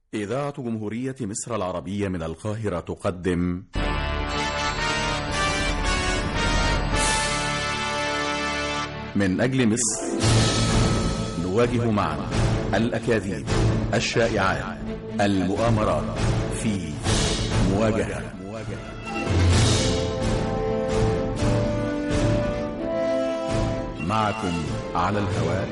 إذاعة جمهورية مصر العربية من القاهرة تقدم من أجل مصر نواجه معا الأكاذيب الشائعات المؤامرات في مواجهة معكم على الهواء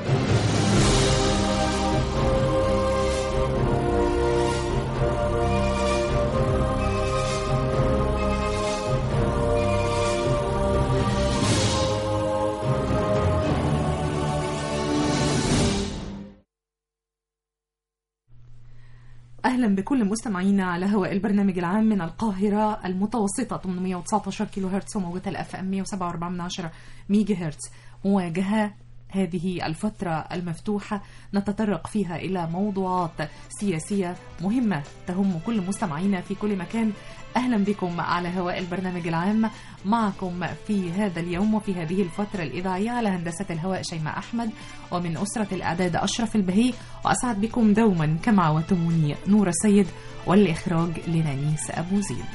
أهلا بكل مستمعينا على هواء البرنامج العام من القاهرة المتوسطة 819 كيلو هرتز وموجة الأف أم 107.4 ميجا هرتز مواجهة هذه الفترة المفتوحة نتطرق فيها إلى موضوعات سياسية مهمة تهم كل مستمعينا في كل مكان أهلا بكم على هواء البرنامج العام معكم في هذا اليوم وفي هذه الفترة الإذاعية على هندسة الهواء شيماء أحمد ومن أسرة الإعداد أشرف البهي وأسعد بكم دوما كما عودتموني نور السيد والإخراج لنانيس أبو زيد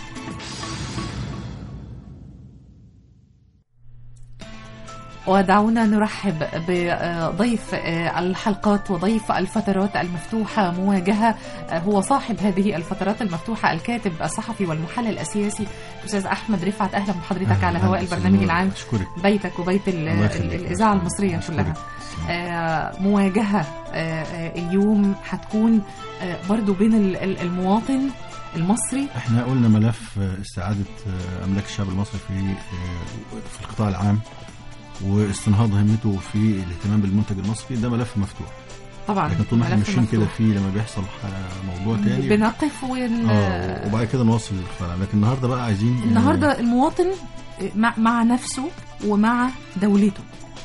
ودعونا نرحب بضيف الحلقات وضيف الفترات المفتوحة مواجهة هو صاحب هذه الفترات المفتوحة الكاتب الصحفي والمحلل السياسي الأستاذ أحمد رفعت أهلا بحضرتك على هواء البرنامج العام أشكرك. بيتك وبيت ال- ال- الإذاعة المصرية كلها آه، مواجهة آه، آه، اليوم هتكون آه، برضو بين ال- ال- المواطن المصري احنا قلنا ملف استعادة أملاك الشعب المصري في في القطاع العام واستنهاض همته في الاهتمام بالمنتج المصري ده ملف مفتوح طبعا لكن طول ما احنا ملف ماشيين كده مفتوح. فيه لما بيحصل ح- موضوع تاني بنقف ون... اه وبعد كده نوصل للقطاع لكن النهارده بقى عايزين النهارده المواطن مع, مع نفسه ومع دولته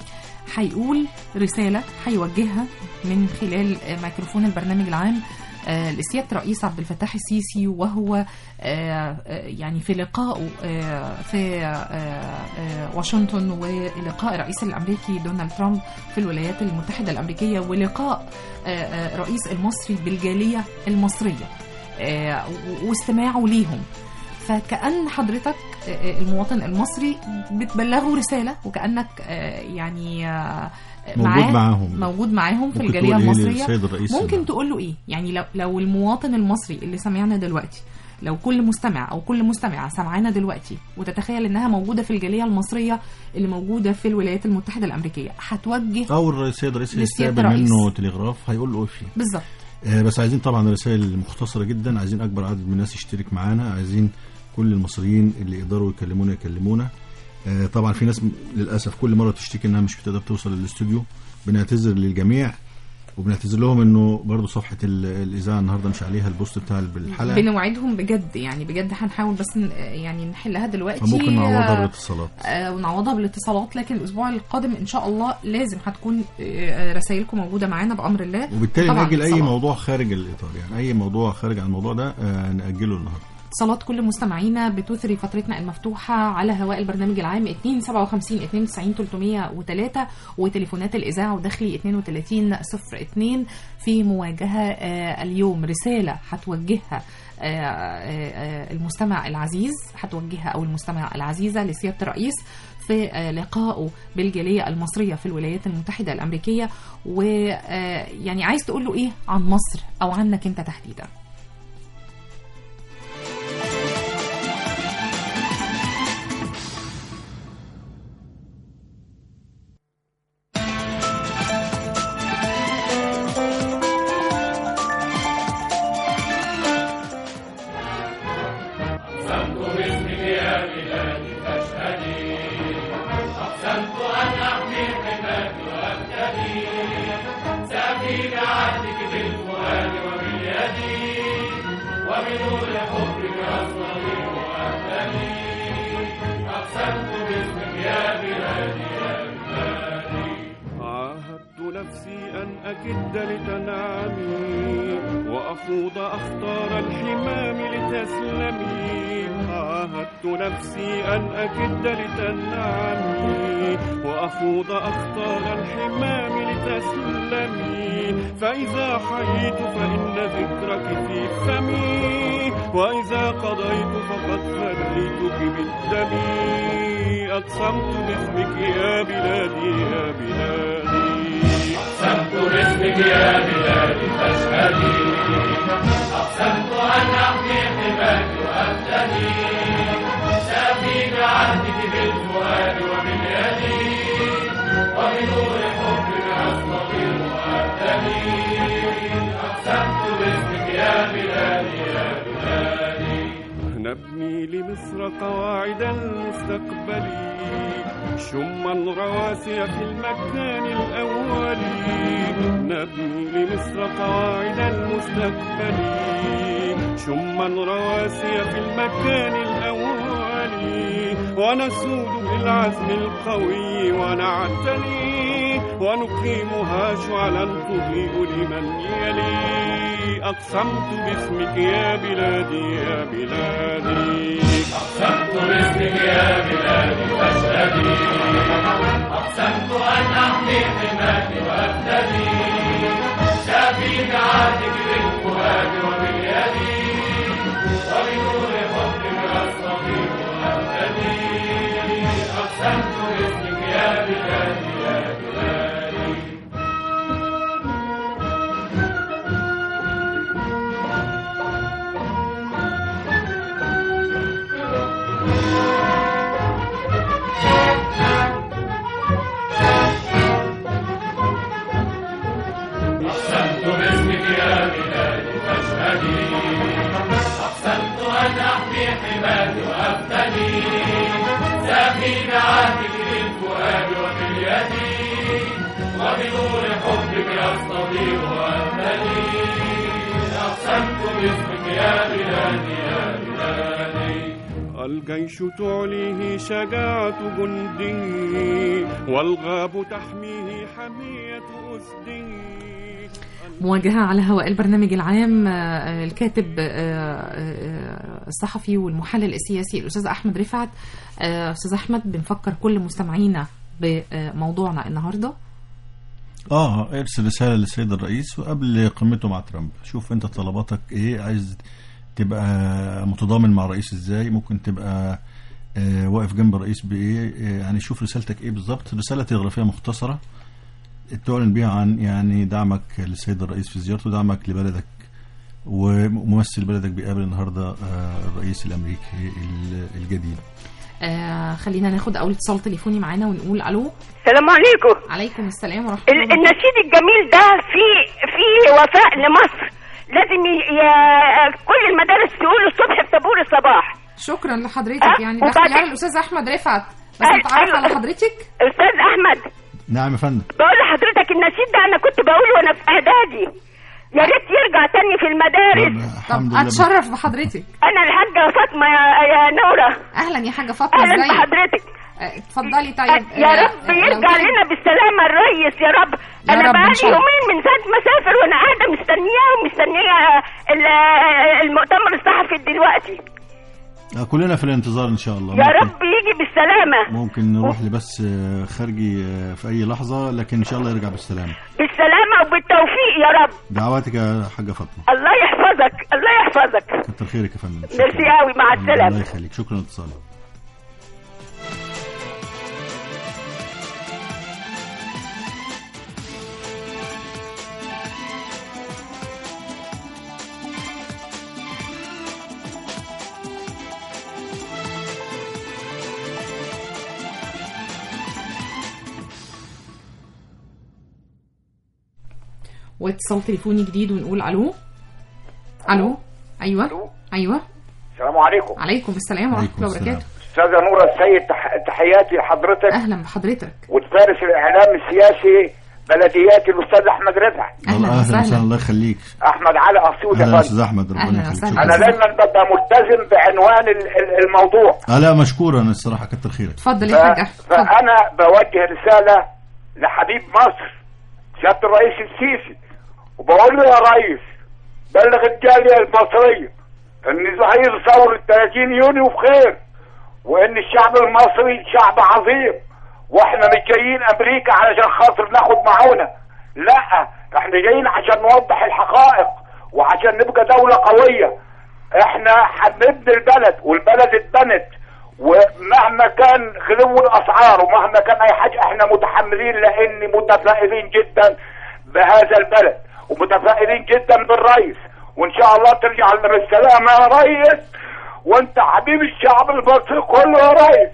هيقول رسالة هيوجهها من خلال ميكروفون البرنامج العام آه، لسيادة رئيس عبد الفتاح السيسي وهو آه، آه، يعني في لقائه آه، في آه، آه، واشنطن ولقاء الرئيس الأمريكي دونالد ترامب في الولايات المتحدة الأمريكية ولقاء آه، آه، الرئيس المصري بالجالية المصرية آه، و- واستماعه ليهم فكأن حضرتك آه، المواطن المصري بتبلغه رسالة وكأنك آه، يعني آه، موجود معاه- معاهم موجود معاهم في ممكن الجالية تقول إيه المصرية للسيد الرئيس ممكن ال- تقول له ايه يعني لو لو المواطن المصري اللي سمعنا دلوقتي لو كل مستمع او كل مستمعه سمعانا دلوقتي وتتخيل انها موجوده في الجاليه المصريه اللي موجوده في الولايات المتحده الامريكيه هتوجه او السيد الرئيس للسيادة هيستقبل الرئيس. منه تلغراف هيقول له ايه فيه بالظبط آه، بس عايزين طبعا رسائل مختصرة جدا عايزين أكبر عدد من الناس يشترك معانا عايزين كل المصريين اللي يقدروا يكلمونا يكلمونا آه، طبعا في ناس م- للأسف كل مرة تشتكي إنها مش بتقدر توصل للاستوديو بنعتذر للجميع وبنعتذر لهم إنه برضو صفحة ال- الإذاعة النهاردة مش عليها البوست بتاع بالحلقة بنوعدهم بجد يعني بجد هنحاول بس ن- يعني نحلها دلوقتي فممكن نعوضها آه، بالاتصالات آه، ونعوضها بالاتصالات لكن الاسبوع القادم ان شاء الله لازم هتكون آه، رسائلكم موجوده معانا بامر الله وبالتالي طبعاً نأجل أي اتصالات. موضوع خارج الإطار يعني أي موضوع خارج عن الموضوع ده آه، نأجله النهاردة اتصالات كل مستمعينا بتثري فترتنا المفتوحة على هواء البرنامج العام 257 92 303 وتليفونات الإذاعة وداخلي 32 02 في مواجهة آه، اليوم رسالة هتوجهها آه، آه، آه، المستمع العزيز هتوجهها أو المستمع العزيزة لسيادة الرئيس في آه، لقائه بالجالية المصرية في الولايات المتحدة الأمريكية ويعني عايز تقول له إيه عن مصر أو عنك أنت تحديدا عاهدت نفسي أن أكد لتنعمي وأخوض أخطار الحمام لتسلمي عاهدت نفسي أن أكد لتنعمي وأخوض أخطار الحمام لتسلمي فإذا حييت فإن ذكرك في فمي وإذا قضيت فقد فديتك بالدم أقسمت باسمك يا بلادي يا بلادي أقسمت باسمك يا بلادي فاشهدي أقسمت أن أحمي حماك وأفتدي سأفي بعهدك بالفؤاد وباليد وبنور حبك أستطيع وأهتدي أقسمت باسمك يا بلادي يا بلادي نبني لمصر قواعد المستقبل شما رواسي في المكان الأول نبني لمصر قواعد المستقبل شما رواسي في المكان الأول ونسود بالعزم القوي ونعتني ونقيمها شعلا تضيء لمن يلي أقسمت باسمك يا بلادي يا بلادي أقسمت باسمك يا بلادي فاشهدي أقسمت أن أحمي حماك وأفتدي شافي بعهدك بالفؤاد وباليد وبنور حبك أستطيع وأهتدي أقسمت باسمك يا بلادي يا بلادي أقسمت باسمك يا بلادي فاشهدي أقسمت أن أحمي حماك وأفتدي سافي بعهدك بالفؤاد وباليد وبنور حبك أستطيع وأهتدي أقسمت باسمك يا بلادي يا بلادي الجيش تعليه شجاعة جنده والغاب تحميه حمية أسده مواجهة على هواء البرنامج العام آه، الكاتب آه، آه، الصحفي والمحلل السياسي الأستاذ أحمد رفعت آه، أستاذ أحمد بنفكر كل مستمعينا بموضوعنا النهاردة اه ارسل رساله للسيد الرئيس وقبل قمته مع ترامب شوف انت طلباتك ايه عايز تبقى متضامن مع الرئيس ازاي ممكن تبقى آه واقف جنب الرئيس بايه آه يعني شوف رسالتك ايه بالظبط رساله تلغرافيه مختصره تعلن بيها عن يعني دعمك للسيد الرئيس في زيارته ودعمك لبلدك وممثل بلدك بيقابل النهارده آه الرئيس الامريكي ال- الجديد آه، خلينا ناخد أول اتصال تليفوني معانا ونقول ألو السلام عليكم عليكم السلام ورحمة ال- الله وبركاته. النشيد الجميل ده في في وفاء لمصر لازم ي... ي... كل المدارس تقول الصبح في طابور الصباح شكرا لحضرتك أه، يعني ده وبعدين- اختيار الأستاذ أحمد رفعت بس أه، نتعرف أيوة. على حضرتك استاذ احمد نعم يا فندم بقول لحضرتك النشيد ده انا كنت بقوله وانا في اعدادي يا ريت يرجع تاني في المدارس الحمد طب لله أتشرف بحضرتك انا الحاجه فاطمه يا, يا نوره أهلا يا حاجة فاطمة اهلا ازيك بحضرتك آه، اتفضلي طيب يا آه، رب لو يرجع تحب- لنا بالسلامه الريس يا رب يا انا رب إن بقالي شاء الله. يومين من ساعه ما سافر وانا قاعده مستنياه ومستنيه ال- المؤتمر الصحفي دلوقتي آه، كلنا في الانتظار ان شاء الله يا ممكن- رب يجي بالسلامه ممكن نروح لبس آه، خارجي آه، في اي لحظه لكن ان شاء الله يرجع بالسلامه بالسلامه وبالتوفيق يا رب دعواتك يا حاجه فاطمه الله يحفظك الله يحفظك كتر خيرك يا فندم ميرسي شكراً. قوي مع الله السلامه يخليك شكرا لاتصالك واتصال تليفوني جديد ونقول الو الو ايوه ألو. ايوه السلام عليكم عليكم السلام ورحمه عليكم الله السلام. وبركاته استاذه نورة السيد تح- تحياتي لحضرتك اهلا بحضرتك وتفارس الاعلام السياسي بلدياتي الاستاذ احمد رفعت اهلا الله اهلا وسهلا وسهلا الله يخليك احمد علي اسيوط يا اهلا يا فندم استاذ احمد أهلا ربنا يخليك وسهلا. شكراً. انا دايما ببقى ملتزم بعنوان ال- ال- الموضوع آه لا مشكورا الصراحه كتر خيرك اتفضل ف- يا حاج احمد اتفضل. فانا بوجه رساله لحبيب مصر سياده الرئيس السيسي وبقول له يا ريس بلغ الجاليه المصريه ان ظهير ثوره 30 يونيو بخير وان الشعب المصري شعب عظيم واحنا مش جايين امريكا علشان خاطر ناخد معونه لا احنا جايين عشان نوضح الحقائق وعشان نبقى دولة قوية احنا هنبني البلد والبلد اتبنت ومهما كان خلو الاسعار ومهما كان اي حاجة احنا متحملين لان متفائلين جدا بهذا البلد ومتفائلين جدا بالرئيس وان شاء الله ترجع لنا بالسلامة يا ريس وانت حبيب الشعب المصري كله يا ريس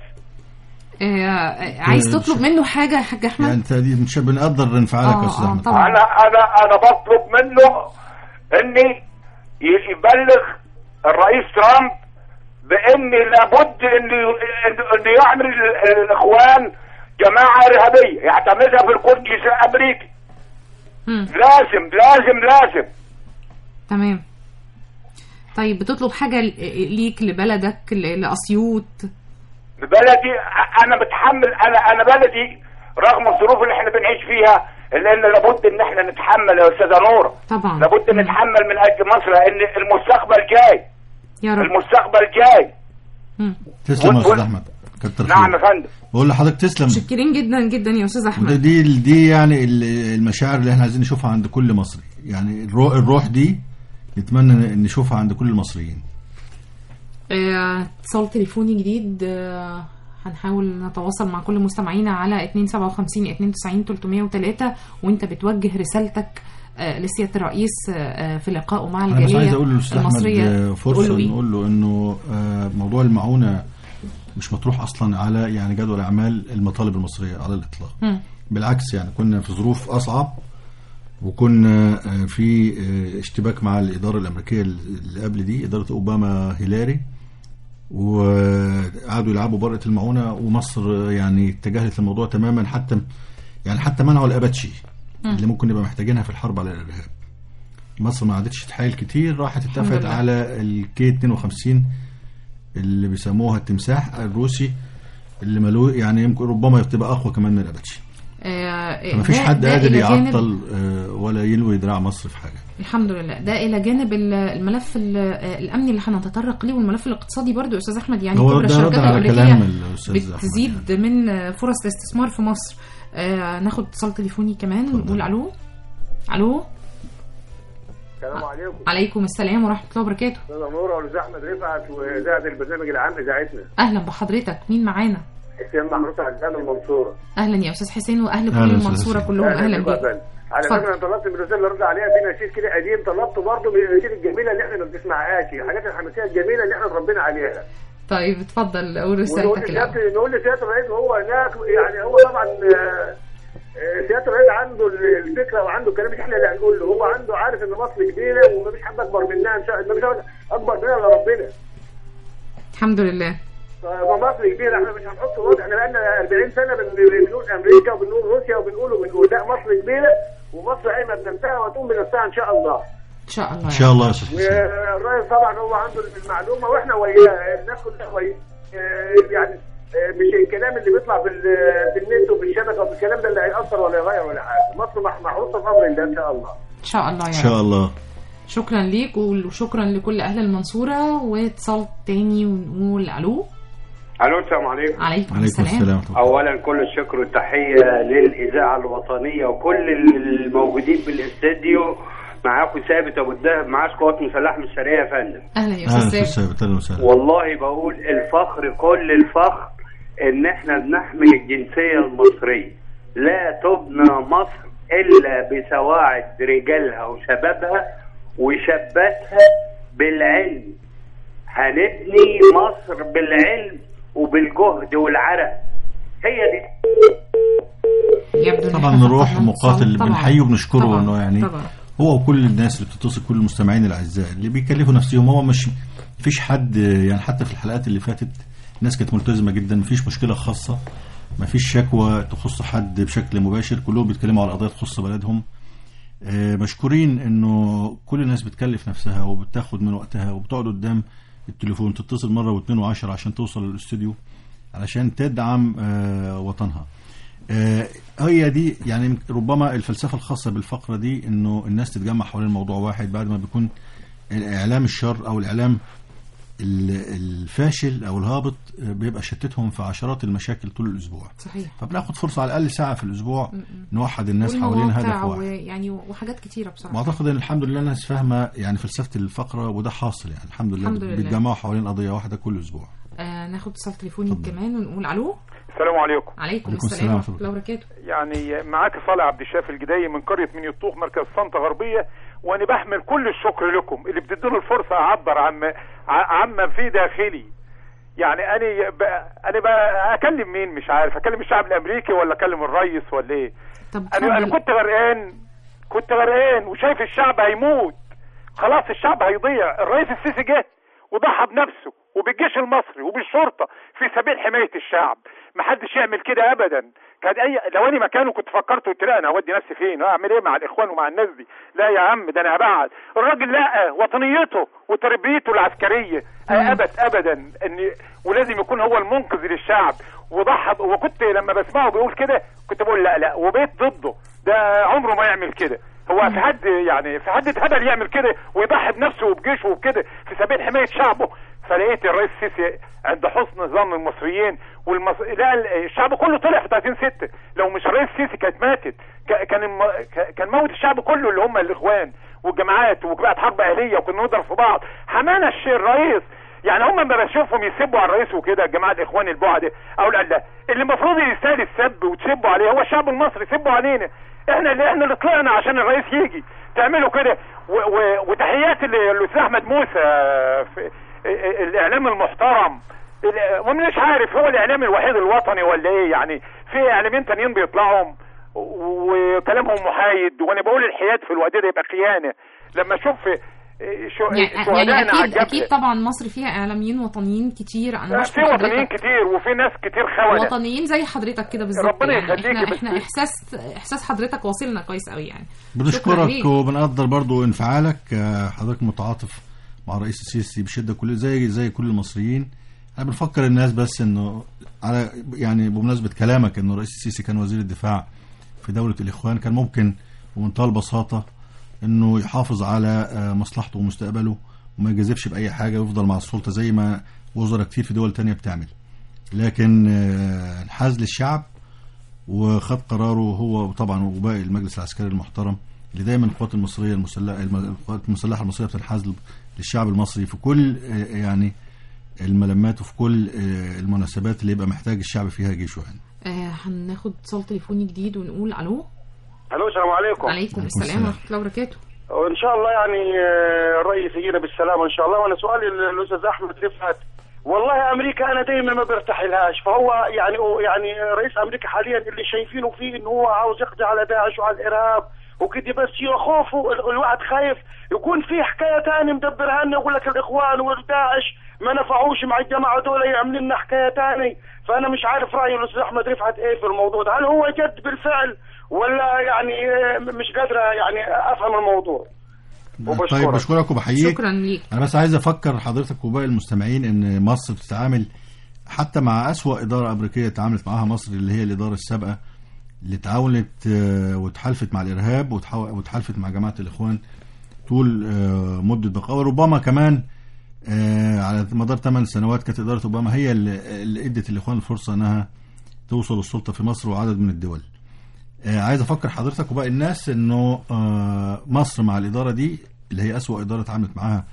آه، عايز تطلب منه حاجه يا حاج احمد يعني انت دي مش بنقدر انفعالك آه، يا استاذ آه، احمد طبعا. انا انا انا بطلب منه اني يبلغ الرئيس ترامب بان لابد انه انه يعمل ال- الاخوان جماعه ارهابيه يعتمدها في الكونجرس الامريكي مم. لازم لازم لازم تمام طيب بتطلب حاجه ل- ليك لبلدك ل- لاسيوط بلدي انا متحمل انا انا بلدي رغم الظروف اللي احنا بنعيش فيها الا ان لابد ان احنا نتحمل يا استاذه نوره طبعا لابد مم. نتحمل من اجل مصر لان المستقبل جاي يا رب المستقبل جاي مم. تسلم يا استاذ وال- احمد كتر نعم يا خيرك فندم بقول لحضرتك تسلم متشكرين جدا جدا يا استاذ وده احمد دي دي يعني ال- المشاعر اللي احنا عايزين نشوفها عند كل مصري يعني الروح, الروح دي نتمنى ن- نشوفها عند كل المصريين آه، اتصال تليفوني جديد آه، هنحاول نتواصل مع كل مستمعينا على 257 92 303 وانت بتوجه رسالتك آه، لسياده الرئيس آه، آه، في لقائه مع انا بس الجاليه عايز اقول للاستاذ احمد المصريه آه، تقول فرصه له إيه؟ نقول له انه آه، موضوع المعونه مش مطروح اصلا على يعني جدول اعمال المطالب المصريه على الاطلاق مم. بالعكس يعني كنا في ظروف اصعب وكنا آه، في آه، اشتباك مع الاداره الامريكيه اللي قبل دي اداره اوباما هيلاري وقعدوا يلعبوا برقه المعونه ومصر يعني اتجهت للموضوع تماما حتى يعني حتى منعوا الاباتشي اللي ممكن نبقى محتاجينها في الحرب على الارهاب مصر ما عادتش تحايل كتير راحت اتفقت لله. على الكي 52 اللي بيسموها التمساح الروسي اللي ملو يعني يمكن ربما تبقى اقوى كمان من الاباتشي آه، ما فيش ده- حد ده قادر إلى جانب- يعطل آه، ولا يلوي دراع مصر في حاجه الحمد لله ده الى جانب ال- الملف ال- آه، الامني اللي هنتطرق ليه والملف الاقتصادي برضو يا استاذ احمد يعني هو كبرى ده الشركات ردا على الامريكيه كلام الأستاذ أحمد بتزيد من آه، فرص الاستثمار في مصر آه، ناخد اتصال تليفوني كمان ونقول الو الو السلام عليكم عليكم السلام ورحمه الله وبركاته استاذ نوره والاستاذ احمد رفعت واذاعه البرنامج العام اذاعتنا اهلا بحضرتك مين معانا حسين محروس عزام المنصوره اهلا يا استاذ حسين واهل كل أهلا أستاذ المنصوره حسين. كلهم اهلا بيك يا بيك فندم. على اتفضل. فكره انا طلبت من الرساله اللي رد عليها في نشيد كده قديم طلبته برضه من النشيد الجميله اللي احنا ما بنسمعهاش الحاجات الحماسيه الجميله اللي احنا اتربينا عليها طيب اتفضل قول ونقول رسالتك الاول لسياده نقول لسياده الرئيس وهو هناك يعني هو طبعا آه، آه، سياده الرئيس عنده الفكره وعنده الكلام مش احنا اللي هنقول له هو عنده عارف ان مصر كبيره ومفيش حد اكبر منها ان شاء الله مفيش حد اكبر منها الا ربنا الحمد لله فمصر كبيره احنا مش هنحط وضع احنا بقالنا 40 سنه بن- بنقول امريكا وبنقول روسيا وبنقول وبنقول لا مصر كبيره ومصر قايمه بنفسها وتقوم بنفسها ان شاء الله ان شاء الله ان شاء الله يا استاذ حسين والرئيس طبعا هو عنده المعلومه واحنا وياه الناس كلها وياه آه، يعني آه، مش الكلام اللي بيطلع في ال- في النت وفي الشبكه وفي الكلام ده اللي هيأثر ولا يغير ولا حاجه مصر مح- محروسه في امر الله ان شاء الله ان شاء الله ان يا رب شاء الله شكرا ليك وشكرا لكل اهل المنصوره واتصال تاني ونقول الو الو السلام عليكم عليكم, عليكم السلام, السلام ورحمة الله. اولا كل الشكر والتحيه للاذاعه الوطنيه وكل الموجودين بالاستديو معاكم ثابت ابو الدهب معاش قوات مسلحه من الشرقيه يا فندم اهلا يا اهلا استاذ استاذ ثابت ثابت اهلا وسهلا والله بقول الفخر كل الفخر ان احنا بنحمل الجنسيه المصريه لا تبنى مصر الا بسواعد رجالها وشبابها وشاباتها بالعلم هنبني مصر بالعلم وبالجهد والعرق هي دي يبدو إن طبعا إحنا نروح فقدنا مقاتل اتصال. طبعاً. بنحييه وبنشكره طبعاً. انه يعني طبعا هو وكل الناس اللي بتتصل كل المستمعين الاعزاء اللي بيكلفوا نفسهم هو مش مفيش حد يعني حتى في الحلقات اللي فاتت الناس كانت ملتزمه جدا مفيش مشكله خاصه مفيش شكوى تخص حد بشكل مباشر كلهم بيتكلموا على قضايا تخص بلدهم آه، مشكورين انه كل الناس بتكلف نفسها وبتاخد من وقتها وبتقعد قدام التليفون تتصل مره واثنين وعشرة عشان توصل للاستوديو علشان تدعم آه، وطنها آه، هي دي يعني ربما الفلسفه الخاصه بالفقره دي انه الناس تتجمع حوالين موضوع واحد بعد ما بيكون الاعلام الشر او الاعلام ال- الفاشل او الهابط آه، بيبقى شتتهم في عشرات المشاكل طول الاسبوع صحيح فبناخد فرصه على الاقل ساعه في الاسبوع نوحد الناس حوالين والمواقع هدف واحد ويعني وحاجات كتيره بصراحه واعتقد ان الحمد لله الناس فاهمه يعني فلسفه الفقره وده حاصل يعني الحمد لله, الحمد لله. بيتجمعوا حوالين قضيه واحده كل اسبوع آه ناخد اتصال تليفوني اتفضل. كمان ونقول الو السلام عليكم عليكم عليكم السلام السلام ورحمه الله وبركاته يعني معاك صالح عبد الشافي الجداي من قريه من يطوخ مركز طنطا غربيه وانا بحمل كل الشكر لكم اللي بتدوني الفرصه اعبر عن ع- عما في داخلي يعني انا ب... انا ب... اكلم مين مش عارف اكلم الشعب الامريكي ولا اكلم الرئيس ولا ايه طب انا انا اتفضل كنت غرقان كنت غرقان وشايف الشعب هيموت خلاص الشعب هيضيع الرئيس السيسي جه وضحى بنفسه وبالجيش المصري وبالشرطه في سبيل حمايه الشعب محدش يعمل كده ابدا كان اي لو انا مكانه كنت فكرت قلت لا انا هودي نفسي فين اعمل ايه مع الاخوان ومع الناس دي لا يا عم ده انا هبعد الراجل لا وطنيته وتربيته العسكريه ابد ابدا ان ولازم يكون هو المنقذ للشعب وضحى وكنت لما بسمعه بيقول كده كنت بقول لا لا وبيت ضده ده عمره ما يعمل كده هو في حد يعني في حد اتهبل يعمل كده ويضحي بنفسه وبجيشه وبكده في سبيل حمايه شعبه فلقيت الرئيس السيسي عند حسن ظن المصريين والمص... لا الشعب كله طلع في 30 6 لو مش الرئيس السيسي كانت ماتت ك... كان الم... ك... كان موت الشعب كله اللي هم الاخوان والجماعات وبقت حرب اهليه وكنا نضرب في بعض حمانا الشيء الرئيس يعني هم لما بشوفهم يسبوا على الرئيس وكده الجماعه الاخوان البعد اقول لا اللي المفروض يستاهل السب وتسبوا عليه هو الشعب المصري سبوا علينا احنا اللي احنا اللي طلعنا عشان الرئيس يجي تعملوا كده و... و... وتحيات ال- الاستاذ احمد موسى في الاعلام المحترم ال- ومش عارف هو الاعلام الوحيد الوطني ولا ايه يعني في اعلاميين تانيين بيطلعوا وكلامهم محايد وانا بقول الحياد في الوقت ده يبقى خيانه لما اشوف شو يعني, يعني شهدائنا على اكيد الجبهه اكيد طبعا مصر فيها اعلاميين وطنيين كتير انا في بشكر وطنيين حضرتك كتير وفي ناس كتير خونه وطنيين زي حضرتك كده بالظبط ربنا يعني يخليكي احنا بس- احنا احساس احساس حضرتك واصلنا كويس قوي يعني شكراً بنشكرك ليك. وبنقدر برضو انفعالك آه، حضرتك متعاطف مع الرئيس السيسي بشده كل زي زي كل المصريين انا بنفكر الناس بس انه على يعني بمناسبه كلامك انه الرئيس السيسي كان وزير الدفاع في دوله الاخوان كان ممكن بمنتهى البساطه انه يحافظ على آه، مصلحته ومستقبله وما يجازفش باي حاجه ويفضل مع السلطه زي ما وزراء كتير في دول تانية بتعمل لكن آه، انحاز للشعب وخد قراره هو طبعا وباقي المجلس العسكري المحترم اللي دايما القوات المصريه المسلحه القوات المسلحه المصريه بتنحاز للشعب المصري في كل آه، يعني الملمات وفي كل آه، المناسبات اللي يبقى محتاج الشعب فيها جيشه يعني آه هناخد اتصال تليفوني جديد ونقول الو الو السلام عليكم عليكم عليكم السلام السلام. ورحمه الله وبركاته وان شاء الله يعني آه، الرئيس يجينا بالسلامه ان شاء الله وانا سؤالي للاستاذ احمد رفعت والله امريكا انا دايما ما برتاح لهاش فهو يعني يعني رئيس امريكا حاليا اللي شايفينه فيه انه هو عاوز يقضي على داعش وعلى الارهاب وكده بس يخوفه ال- الواحد خايف يكون في حكايه ثانيه مدبرها لنا يقول لك الاخوان والداعش ما نفعوش مع الجماعه دول يعمل لنا حكايه ثانيه فانا مش عارف راي الاستاذ احمد رفعت ايه في الموضوع ده هل هو جد بالفعل ولا يعني آه، مش قادره يعني افهم الموضوع وبشكرك. طيب بشكرك وبحييك شكرا ليك انا بس عايز افكر حضرتك وباقي المستمعين ان مصر بتتعامل حتى مع أسوأ إدارة أمريكية تعاملت معاها مصر اللي هي الإدارة السابقة اللي تعاونت آه، وتحالفت مع الإرهاب وتحاو- وتحالفت مع جماعة الإخوان طول آه، مدة بقاء وربما كمان آه، على مدار 8 سنوات كانت إدارة أوباما هي اللي اللي إدت الإخوان الفرصة إنها توصل للسلطة في مصر وعدد من الدول آه، عايز أفكر حضرتك وباقي الناس إنه آه، مصر مع الإدارة دي اللي هي أسوأ إدارة اتعاملت معاها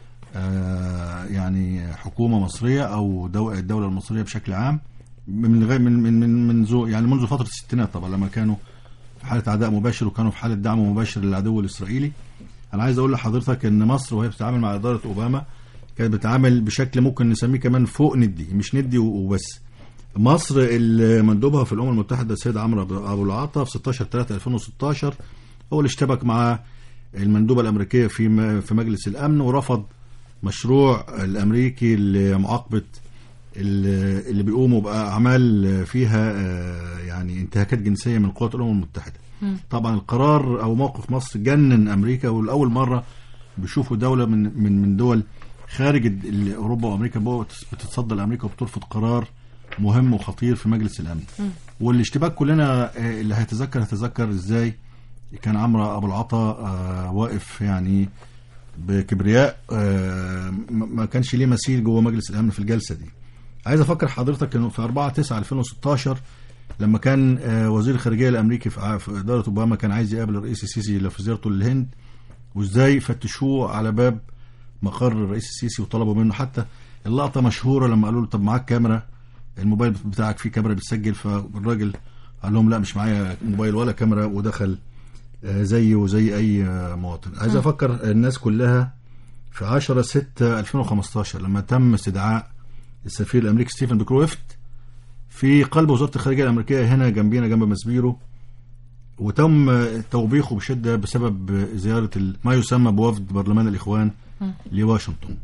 آه، يعني حكومة مصرية أو دو- الدولة المصرية بشكل عام من غير من من من منذ يعني منذ فترة الستينات طبعا لما كانوا في حالة عداء مباشر وكانوا في حالة دعم مباشر للعدو الإسرائيلي أنا عايز أقول لحضرتك إن مصر وهي بتتعامل مع إدارة أوباما كانت بتتعامل بشكل ممكن نسميه كمان فوق ندي مش ندي وبس مصر اللي مندوبها في الأمم المتحدة السيد عمرو أبو العطا في 16 3 2016 هو اللي اشتبك مع المندوبة الأمريكية في م- في مجلس الأمن ورفض مشروع الأمريكي لمعاقبة ال- اللي بيقوموا بأعمال فيها آه، يعني انتهاكات جنسية من قوات الأمم المتحدة طبعا القرار أو موقف مصر جنن أمريكا والأول مرة بيشوفوا دولة من من من دول خارج ال- ال- أوروبا وأمريكا بقوا بتتصدى لأمريكا وبترفض قرار مهم وخطير في مجلس الأمن والاشتباك كلنا آه، اللي هيتذكر هيتذكر ازاي كان عمرو ابو العطا آه، واقف يعني بكبرياء آه، ما ما كانش ليه مثيل جوه مجلس الامن في الجلسه دي عايز افكر حضرتك انه في 4 9 2016 لما كان آه، وزير الخارجيه الامريكي في ع- في اداره اوباما كان عايز يقابل الرئيس السيسي اللي في زيارته للهند وازاي فتشوه على باب مقر الرئيس السيسي وطلبوا منه حتى اللقطه مشهوره لما قالوا له طب معاك كاميرا الموبايل بتاعك فيه كاميرا بتسجل فالراجل قال لهم لا مش معايا موبايل ولا كاميرا ودخل آه، زيه وزي اي آه، مواطن عايز افكر الناس كلها في 10 6 2015 لما تم استدعاء السفير الامريكي ستيفن بكرويفت في قلب وزاره الخارجيه الامريكيه هنا جنبينا جنب مسبيرو وتم توبيخه بشده بسبب زياره ال- ما يسمى بوفد برلمان الاخوان لواشنطن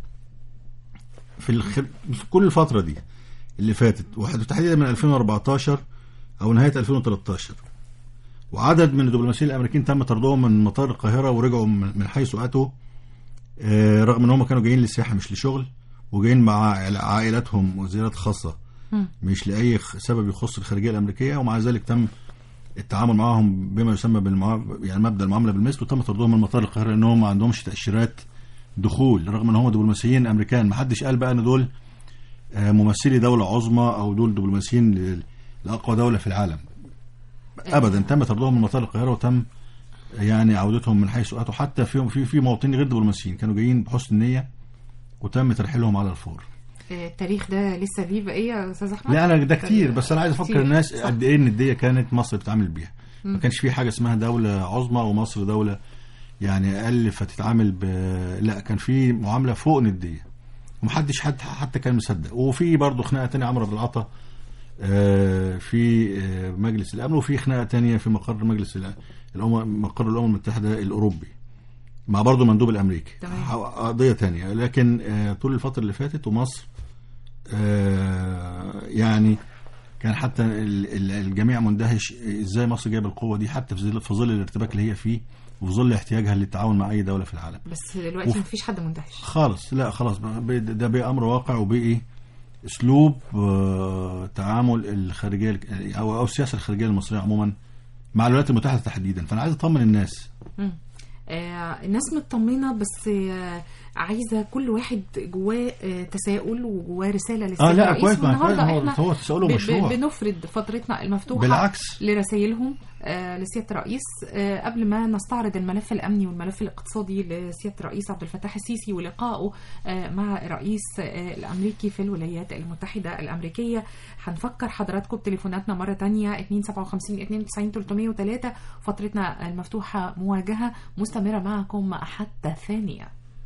في, الخ... في كل الفتره دي اللي فاتت وتحديدا من 2014 او نهايه 2013 وعدد من الدبلوماسيين الامريكيين تم طردهم من مطار القاهره ورجعوا من من حيث اتوا آه، رغم ان هم كانوا جايين للسياحه مش لشغل وجايين مع عائل- عائلاتهم وزيارات خاصه مش لاي خ- سبب يخص الخارجيه الامريكيه ومع ذلك تم التعامل معهم بما يسمى بالمع... يعني مبدا المعامله بالمثل وتم طردهم من مطار القاهره لانهم ما عندهمش تاشيرات دخول رغم ان هم دبلوماسيين امريكان ما حدش قال بقى ان دول آه، ممثلي دوله عظمى او دول دبلوماسيين ل- لاقوى دوله في العالم ابدا تم طردهم من مطار القاهره وتم يعني عودتهم من حيث اتوا حتى في في في مواطنين غير دبلوماسيين كانوا جايين بحسن نيه وتم ترحيلهم على الفور آه، التاريخ ده لسه ليه بقيه يا استاذ احمد لا انا ده كتير بس انا عايز افكر كتير. الناس صح. قد ايه النديه كانت مصر بتتعامل بيها ما كانش في حاجه اسمها دوله عظمى ومصر دوله يعني اقل فتتعامل ب لا كان في معامله فوق نديه ومحدش حد حتى كان مصدق وفي برضه خناقه تانية عمرو بن العطا آه، في آه، مجلس الامن وفي خناقه تانية في مقر مجلس الأ- الامم مقر الامم المتحده الاوروبي مع برضه المندوب الامريكي تمام. قضيه تانية لكن آه، طول الفتره اللي فاتت ومصر آه، يعني كان حتى ال- ال- الجميع مندهش ازاي مصر جايبه القوه دي حتى في ظل في ظل الارتباك اللي هي فيه وفي ظل احتياجها للتعاون مع اي دوله في العالم بس دلوقتي وف- مفيش حد مندهش خالص لا خلاص بقى- بقى- ده بقى امر واقع وبقي اسلوب آه، تعامل الخارجيه الك- او او السياسه الخارجيه المصريه عموما مع الولايات المتحده تحديدا فانا عايز اطمن الناس مم. آه الناس مطمنه بس آه عايزه كل واحد جواه آه تساؤل وجواه رساله للسيد آه، لا، الرئيس كويس، ما والنهارده كويس، هو- احنا هو تساؤله ب- ب- مشروع. بنفرد فترتنا المفتوحه بالعكس. لرسائلهم آه لسياده الرئيس آه قبل ما نستعرض الملف الامني والملف الاقتصادي لسياده الرئيس عبد الفتاح السيسي ولقائه آه مع الرئيس آه الامريكي في الولايات المتحده الامريكيه هنفكر حضراتكم بتليفوناتنا مره تانية 257 92 303 فترتنا المفتوحه مواجهه مستمره معكم حتى ثانيه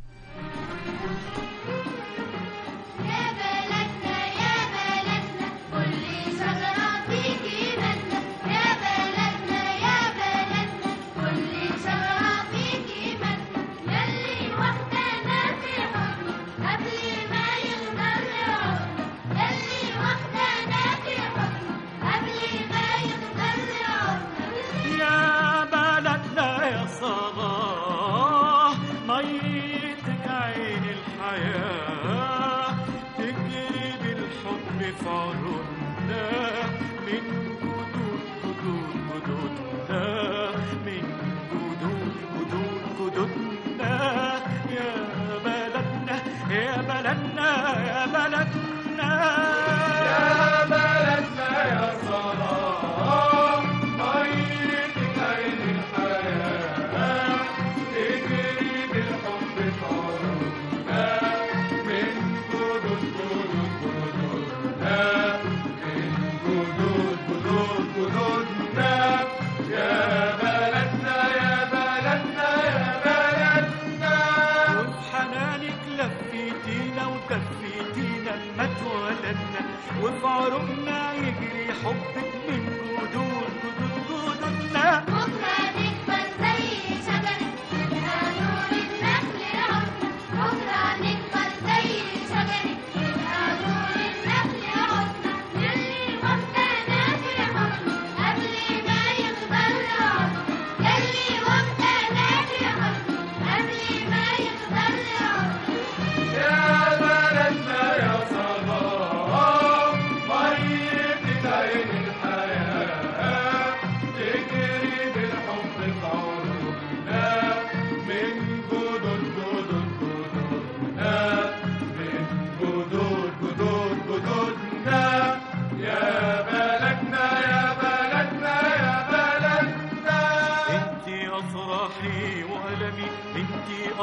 يا بلدنا يا بلدنا كل شجرة فيكي منا يا بلدنا يا بلدنا كل شجرة فيكي منا يلي واخدانا في حضنه قبل ما يغدر عمرنا يلي واخدانا في حضنه قبل ما يغدر عمرنا يا بلدنا يا صلاح ميتك عين الحياة تجري بالحب في عروقنا من جدود جدود جدودنا من جدود جدود جدودنا يا بلدنا يا بلدنا يا بلدنا يا بلدنا يا صلاح ميتك عين الحياة تجري بالحب في عروقنا من جدود جدود جدودنا من جدود جدود جدودنا يا بلدنا يا بلدنا يا بلدنا وفي حنانك لفيتينا وكفيتينا لما اتولدنا وفي عروقنا يجري حبك من جدود جدود جدودنا بكرة نكبر زي شجرة يبقى نور النخل عودنا بكرة نكبر زي شجرة يبقى نور النخل عودنا يلي واخدانا في حضنه قبل ما يغدر عمرنا يلي واخدانا في حضنه قبل ما يغدر عمرنا يا بلدنا يا صلاح ميتك عين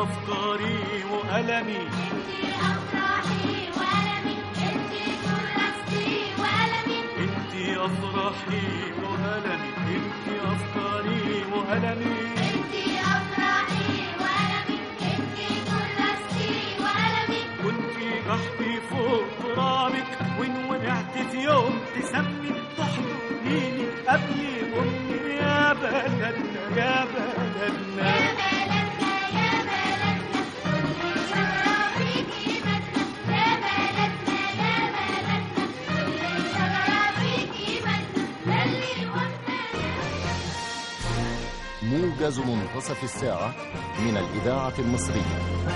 أفكاري وألمي انتي أفراحي وألمي انتي كراستي وألمي انتي أفراحي وألمي انتي أفكاري وألمي انتي أفراحي وألمي انتي كراستي وألمي كنتي جحدي فوق ترابك وإن وقعت في يوم تسمي تحضنيني قبل أمي يا بلدنا يا بلدنا يا بلدنا يا بلدنا كل شجرة فيكي مدنة يا بلدنا يا بلدنا كل شجرة فيكي مدنة يلي قلنا موجز منتصف الساعة من الإذاعة المصرية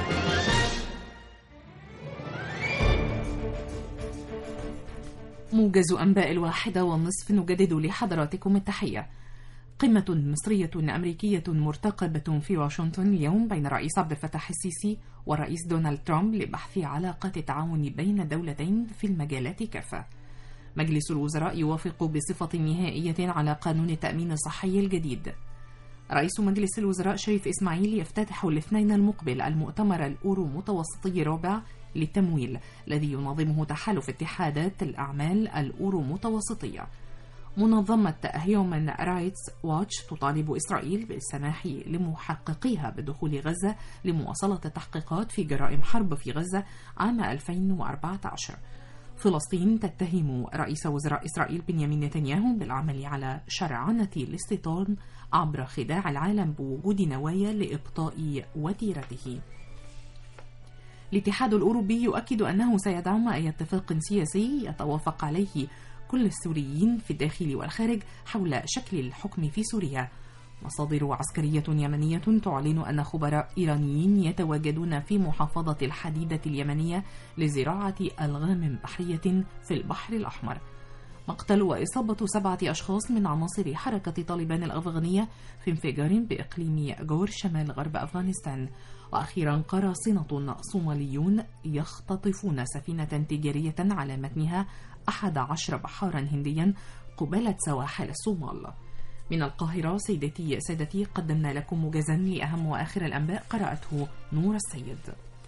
موجز أنباء الواحدة والنصف نجدد لحضراتكم التحية قمة مصرية أمريكية مرتقبة في واشنطن اليوم بين الرئيس عبد الفتاح السيسي والرئيس دونالد ترامب لبحث علاقات التعاون بين الدولتين في المجالات كافة مجلس الوزراء يوافق بصفة نهائية على قانون التأمين الصحي الجديد رئيس مجلس الوزراء شريف إسماعيل يفتتح الاثنين المقبل المؤتمر الأورو متوسطي الرابع للتمويل الذي ينظمه تحالف اتحادات الأعمال الأورو متوسطية منظمة هيومن رايتس واتش تطالب إسرائيل بالسماح لمحققيها بدخول غزة لمواصلة التحقيقات في جرائم حرب في غزة عام 2014 فلسطين تتهم رئيس وزراء إسرائيل بنيامين نتنياهو بالعمل على شرعنة الاستيطان عبر خداع العالم بوجود نوايا لإبطاء وتيرته الاتحاد الأوروبي يؤكد أنه سيدعم أي اتفاق سياسي يتوافق عليه كل السوريين في الداخل والخارج حول شكل الحكم في سوريا مصادر عسكرية يمنية تعلن أن خبراء إيرانيين يتواجدون في محافظة الحديدة اليمنية لزراعة ألغام بحرية في البحر الأحمر مقتل وإصابة سبعة أشخاص من عناصر حركة طالبان الأفغانية في انفجار بإقليم جور شمال غرب أفغانستان وأخيرا قراصنة صوماليون يختطفون سفينة تجارية على متنها أحد عشر بحارا هنديا قبالة سواحل الصومال من القاهرة سيدتي سادتي قدمنا لكم موجزا لأهم وآخر الأنباء قرأته نور السيد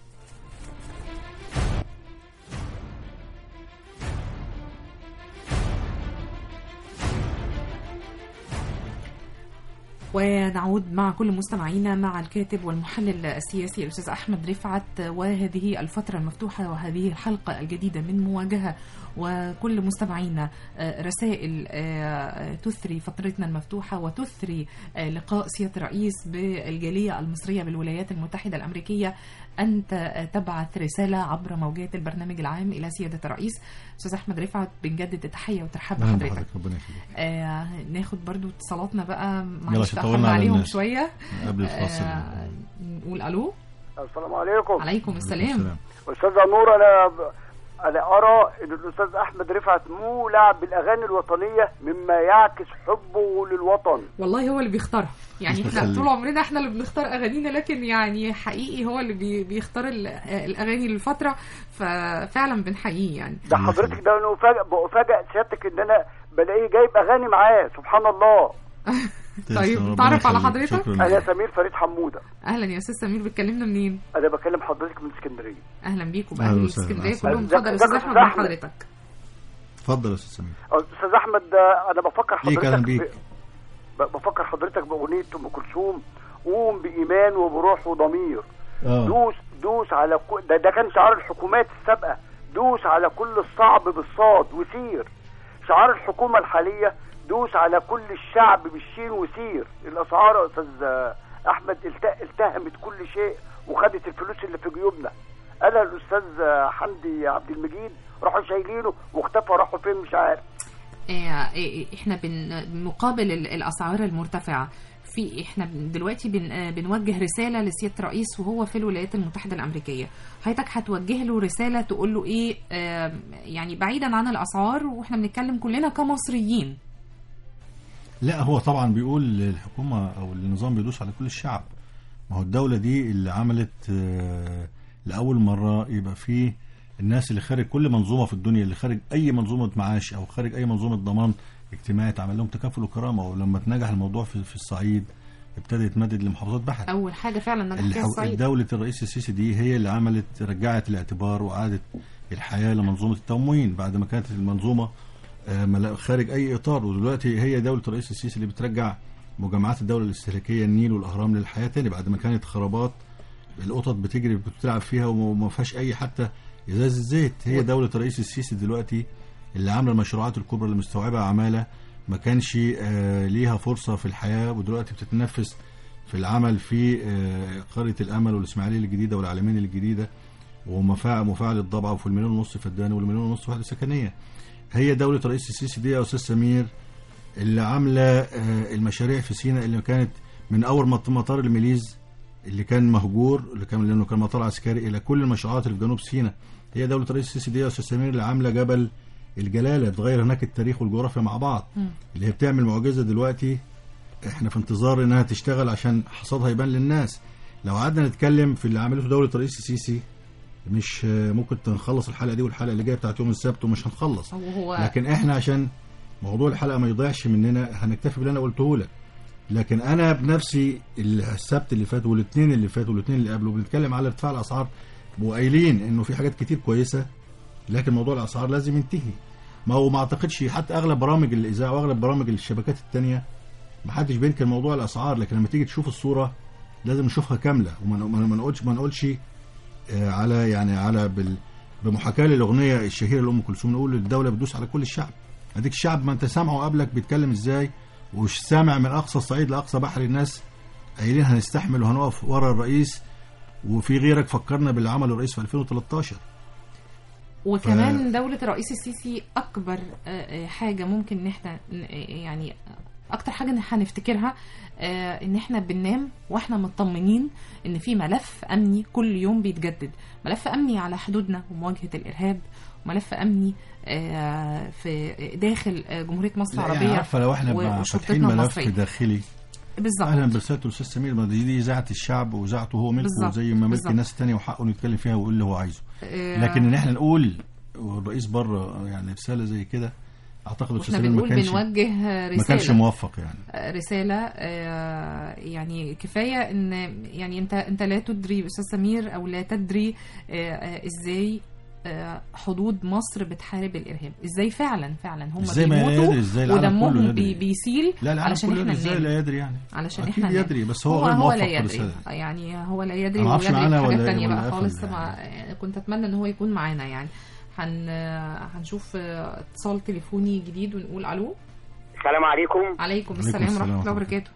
ونعود مع كل مستمعينا مع الكاتب والمحلل السياسي الأستاذ أحمد رفعت وهذه الفترة المفتوحة وهذه الحلقة الجديدة من مواجهة وكل مستمعينا آه، رسائل آه، تثري فترتنا المفتوحة وتثري آه، لقاء سيادة الرئيس بالجالية المصرية بالولايات المتحدة الأمريكية أنت تبعث رسالة عبر موجات البرنامج العام إلى سيادة الرئيس أستاذ أحمد رفعت بنجدد التحية وترحب أهلا بحضرتك بحضرتك ربنا يخليك آه ناخد برضو اتصالاتنا بقى يلا معلش عشان تأخرنا طولنا على عليهم الناس. شوية قبل الفاصل آه نقول ألو السلام عليكم عليكم السلام استاذه نور انا ب... انا ارى ان الاستاذ احمد رفعت مولع بالاغاني الوطنيه مما يعكس حبه للوطن والله هو اللي بيختارها يعني احنا يخليك. طول عمرنا احنا اللي بنختار اغانينا لكن يعني حقيقي هو اللي بي بيختار ال- الاغاني للفتره ففعلا بنحييه يعني ده حضرتك ده انا أفاجئ بفاجئ سيادتك ان انا بلاقيه جايب اغاني معاه سبحان الله طيب تعرف على حضرتك انا سمير فريد حموده اهلا يا استاذ سمير بتكلمنا منين انا بكلم حضرتك من اسكندريه اهلا بيكم أهلا باهل وسهلا. اسكندريه أهلا كلهم وسهلا. اتفضل يا استاذ ازيك يا احمد أستاذ مع أحمد؟ حضرتك اتفضل يا استاذ سمير استاذ احمد آه، انا بفكر ليك حضرتك اهلا ب- بيك ب- بفكر حضرتك باغنيه ام كلثوم قوم بايمان وبروح وضمير اه دوس دوس على كل ده, ده كان شعار الحكومات السابقه دوس على كل الصعب بالصاد وسير شعار الحكومه الحاليه دوس على كل الشعب بالشين وسير الاسعار يا استاذ آه، احمد الت- التهمت كل شيء وخدت الفلوس اللي في جيوبنا انا الاستاذ آه، حمدي عبد المجيد راحوا شايلينه واختفى راحوا فين مش عارف آه، إيه، احنا بن مقابل ال- الاسعار المرتفعه في احنا بن- دلوقتي بن آه، بنوجه رساله لسياده الرئيس وهو في الولايات المتحده الامريكيه حضرتك هتوجه له رساله تقول له ايه آه، يعني بعيدا عن الاسعار واحنا بنتكلم كلنا كمصريين لا هو طبعا بيقول الحكومة أو النظام بيدوس على كل الشعب ما هو الدولة دي اللي عملت آه، لأول مرة يبقى فيه الناس اللي خارج كل منظومة في الدنيا اللي خارج أي منظومة معاش أو خارج أي منظومة ضمان اجتماعي اتعمل لهم تكافل وكرامة ولما تنجح الموضوع في, في الصعيد ابتدى يتمدد لمحافظات بحر اول حاجه فعلا نجح اللي فيها حو- الصعيد دولة الرئيس السيسي دي هي اللي عملت رجعت الاعتبار وعادت الحياة لمنظومة التموين بعد ما كانت المنظومة آه، ملا- خارج أي إطار ودلوقتي هي دولة الرئيس السيسي اللي بترجع مجمعات الدولة الاستهلاكية النيل والأهرام للحياة تاني بعد ما كانت خرابات القطط بتجري بتلعب فيها وما فيهاش أي حتى إزاز الزيت هي دولة الرئيس السيسي دلوقتي اللي عاملة المشروعات الكبرى اللي مستوعبة عمالة ما كانش آه، ليها فرصة في الحياة ودلوقتي بتتنفس في العمل في آه، قرية الأمل والإسماعيلية الجديدة والعالمين الجديدة ومفاعل مفاعل الضبعة وفي المليون ونص فدان والمليون ونص وحدة سكنية هي دولة رئيس السيسي دي يا أستاذ سمير اللي عاملة آه، المشاريع في سيناء اللي كانت من أول مط- مطار الميليز اللي كان مهجور اللي كان لأنه كان مطار عسكري إلى كل المشروعات اللي في جنوب سيناء هي دولة رئيس السيسي دي يا أستاذ سمير اللي عاملة جبل الجلالة بتغير هناك التاريخ والجغرافيا مع بعض اللي هي بتعمل معجزة دلوقتي احنا في انتظار انها تشتغل عشان حصادها يبان للناس لو قعدنا نتكلم في اللي عملته دولة رئيس السيسي مش آه، ممكن نخلص الحلقة دي والحلقة اللي جاية بتاعت يوم السبت ومش هنخلص هو هو لكن احنا عشان موضوع الحلقة ما يضيعش مننا هنكتفي باللي انا قلته لك لكن انا بنفسي السبت اللي فات والاثنين اللي فات والاثنين اللي قبله بنتكلم على ارتفاع الاسعار وقايلين انه في حاجات كتير كويسة لكن موضوع الاسعار لازم ينتهي ما هو ما اعتقدش حتى اغلب برامج الاذاعه واغلب برامج الشبكات التانية ما حدش بينكر موضوع الاسعار لكن لما تيجي تشوف الصوره لازم نشوفها كامله وما ما- ما نقولش ما نقولش آه، على يعني على بال بمحاكاه للاغنيه الشهيره لام كلثوم نقول الدوله بتدوس على كل الشعب اديك الشعب ما انت سامعه قبلك بيتكلم ازاي ومش سامع من اقصى الصعيد لاقصى بحر الناس قايلين هنستحمل وهنقف ورا الرئيس وفي غيرك فكرنا باللي عمله الرئيس في 2013 وكمان دولة الرئيس السيسي أكبر آه، آه، حاجة ممكن إن إحنا ن- آه، يعني أكتر حاجة إن هنفتكرها آه، إن إحنا بننام وإحنا مطمنين إن في ملف أمني كل يوم بيتجدد ملف أمني على حدودنا ومواجهة الإرهاب وملف أمني آه، في داخل آه، جمهورية مصر لا، يعني العربية عارفه لو احنا و- بقى وشرطتنا فاتحين ملف المصرية. داخلي بالظبط اهلا برسالته الاستاذ سمير ما دي, دي اذاعه الشعب واذاعته هو ملكه بالظبط، زي ما ملك بالظبط. الناس الثانيه وحقه انه يتكلم فيها ويقول اللي هو عايزه آه، لكن ان احنا نقول والرئيس بره يعني رساله زي كده اعتقد الاستاذ واحنا سمير ما بنقول كانش بنوجه ما كانش رسالة موفق يعني رسالة آه، يعني كفاية ان يعني انت انت لا تدري استاذ سمير او لا تدري آه، آه، ازاي آه، حدود مصر بتحارب الارهاب ازاي فعلا فعلا هم ازاي ما بيموتوا يدري ازاي العالم كله ودمهم يدري بي بيسيل لا العالم علشان كله احنا ازاي ننام لا يدري يعني علشان أكيد احنا ننام. يدري بس هو هو غير هو موفق لا في يدري الرسالة دي. يعني هو لا يدري أنا معرفش ويدري معانا حاجة ولا- تانية ولا بقى قفل خالص يعني. مع كنت اتمنى ان هو يكون معانا يعني هن هنشوف آه، اتصال تليفوني جديد ونقول الو السلام عليكم عليكم السلام السلام ورحمه الله ورحمة وبركاته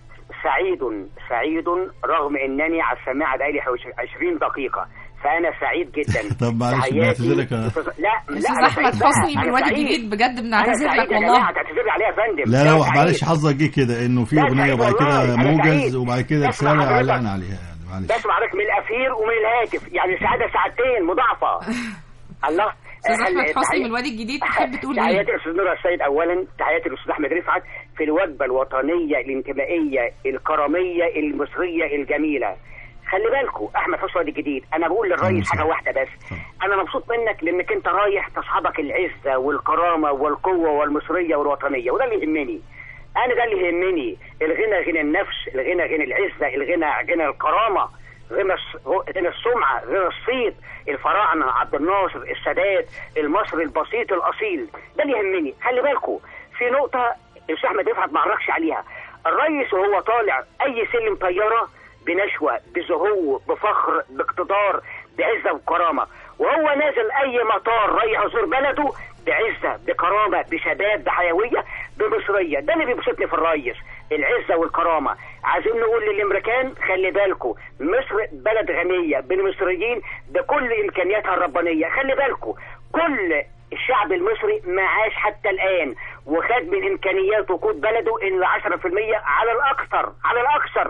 سعيد سعيد رغم انني على السماعه بقالي حوالي 20 دقيقه فانا سعيد جدا طب معلش تحياتي- بنعتذر لك يا- لا لا استاذ أنا احمد سعيد بقى. حسني من أنا وادي سعيد. الجديد بجد انا بنعتذر سعيد لك يا والله جماعه تعتذر لي عليها يا فندم لا أنا لا سعيد. معلش حظك جه كده انه في لا، اغنيه سعيد وبعد والله، كده أنا موجز سعيد. وبعد كده بسمع رساله حضرتك. علقنا عليها يعني معلش بسمع حضرتك من الافير ومن الهاتف يعني سعاده ساعتين مضاعفه الله استاذ احمد هل- حسني تحية- من وادي الجديد تحب تقول تحياتي ايه للاستاذ نور السيد اولا تحياتي للاستاذ احمد رفعت في الوجبه الوطنيه الانتمائيه الكرميه المصريه الجميله خلي بالكوا احمد حسني وادي الجديد انا بقول للرئيس حاجه واحده بس انا مبسوط منك لانك انت رايح تصحبك العزه والكرامه والقوه والمصريه والوطنيه وده اللي يهمني انا ده اللي يهمني الغنى غنى النفس الغنى غنى العزه الغنى غنى الكرامه غنى الس- غنى السمعه غنى الصيت الفراعنه عبد الناصر السادات المصري البسيط الاصيل ده اللي يهمني خلي بالكوا في نقطه الاستاذ احمد رفعت ما عرفش عليها الرئيس وهو طالع اي سلم طياره بنشوه بزهو بفخر باقتدار بعزه وكرامه وهو نازل اي مطار رايح يزور بلده بعزه بكرامه بشباب بحيويه بمصريه ده اللي بيبسطني في الريس العزه والكرامه عايزين نقول للامريكان خلي بالكم مصر بلد غنيه بالمصريين بكل امكانياتها الربانيه خلي بالكم كل الشعب المصري معاش حتى الان وخد من امكانيات وقود بلده الا 10% على الاكثر على الاكثر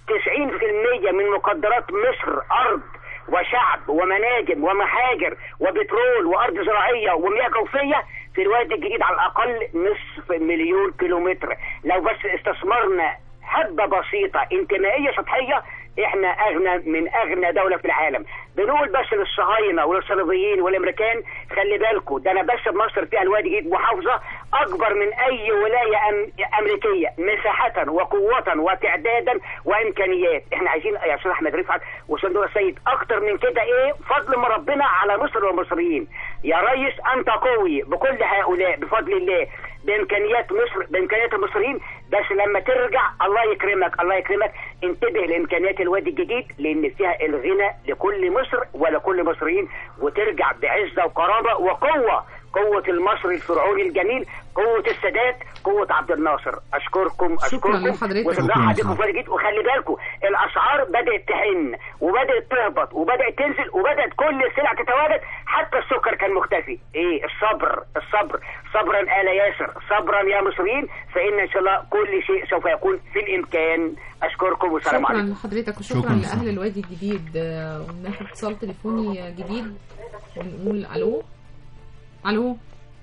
90% من مقدرات مصر ارض وشعب ومناجم ومحاجر وبترول وارض زراعيه ومياه جوفيه في الوادي الجديد على الاقل نصف مليون كيلومتر لو بس استثمرنا حبه بسيطه انتمائيه سطحيه احنا اغنى من اغنى دوله في العالم بنقول بس للصهاينه وللصليبيين والامريكان خلي بالكم ده انا بس مصر فيها الوادي جديد محافظه اكبر من اي ولايه أم امريكيه مساحه وقوه وتعدادا وامكانيات احنا عايزين يا استاذ احمد رفعت وصندوق السيد اكتر من كده ايه فضل من ربنا على مصر والمصريين يا ريس انت قوي بكل هؤلاء بفضل الله بامكانيات مصر بامكانيات المصريين بس لما ترجع الله يكرمك الله يكرمك انتبه لامكانيات الوادي الجديد لان فيها الغنى لكل مصر ولكل مصريين وترجع بعزه وكرامه وقوه قوة المصري الفرعوني الجميل قوة السادات قوة عبد الناصر أشكركم أشكركم لحضرتك. وصباح شكراً. عليكم فرق جديد وخلي بالكم الأسعار بدأت تحن وبدأت تهبط وبدأت تنزل وبدأت كل السلع تتواجد حتى السكر كان مختفي إيه الصبر الصبر صبرا آل ياسر صبرا يا مصريين فإن إن شاء الله كل شيء سوف يكون في الإمكان أشكركم والسلام شكرا عليكم لحضرتك وشكرا شكراً. لاهل الوادي الجديد آه، وناخد اتصال تليفوني جديد ونقول الو الو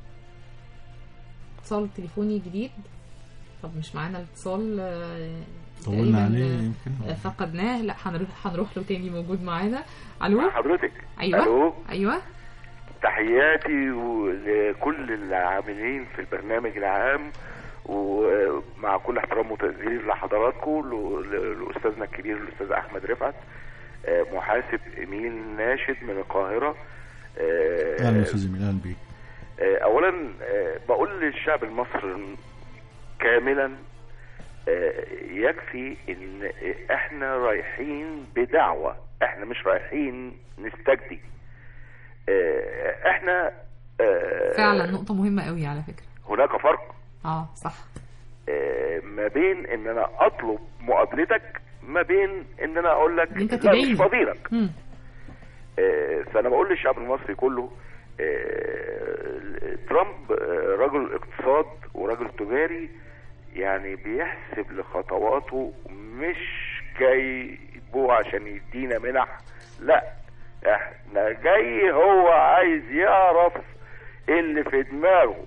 اتصال تليفوني جديد طب مش معانا الاتصال آه، طولنا تقريباً، عليه آه، يمكن آه، فقدناه لا هنروح هنروح له تاني موجود معانا الو حضرتك ايوه الو ايوه تحياتي لكل العاملين في البرنامج العام ومع كل احترام وتقدير لحضراتكم ل- لاستاذنا الكبير الاستاذ احمد رفعت آه، محاسب ايميل ناشد من القاهره آه، اهلا يا استاذ جميل اهلا بيك آه، اولا آه، بقول للشعب المصري كاملا آه، يكفي ان احنا رايحين بدعوة احنا مش رايحين نستجدي آه، احنا آه، فعلا نقطة مهمة قوي على فكرة هناك فرق اه صح آه، ما بين ان انا اطلب مقابلتك ما بين ان انا اقول لك إن أنت لا تدعيني. مش فضيلك مم. آه، فانا بقول للشعب المصري كله آه، ترامب آه، رجل اقتصاد ورجل تجاري يعني بيحسب لخطواته مش جايبه عشان يدينا منح لا احنا جاي هو عايز يعرف ايه اللي في دماغه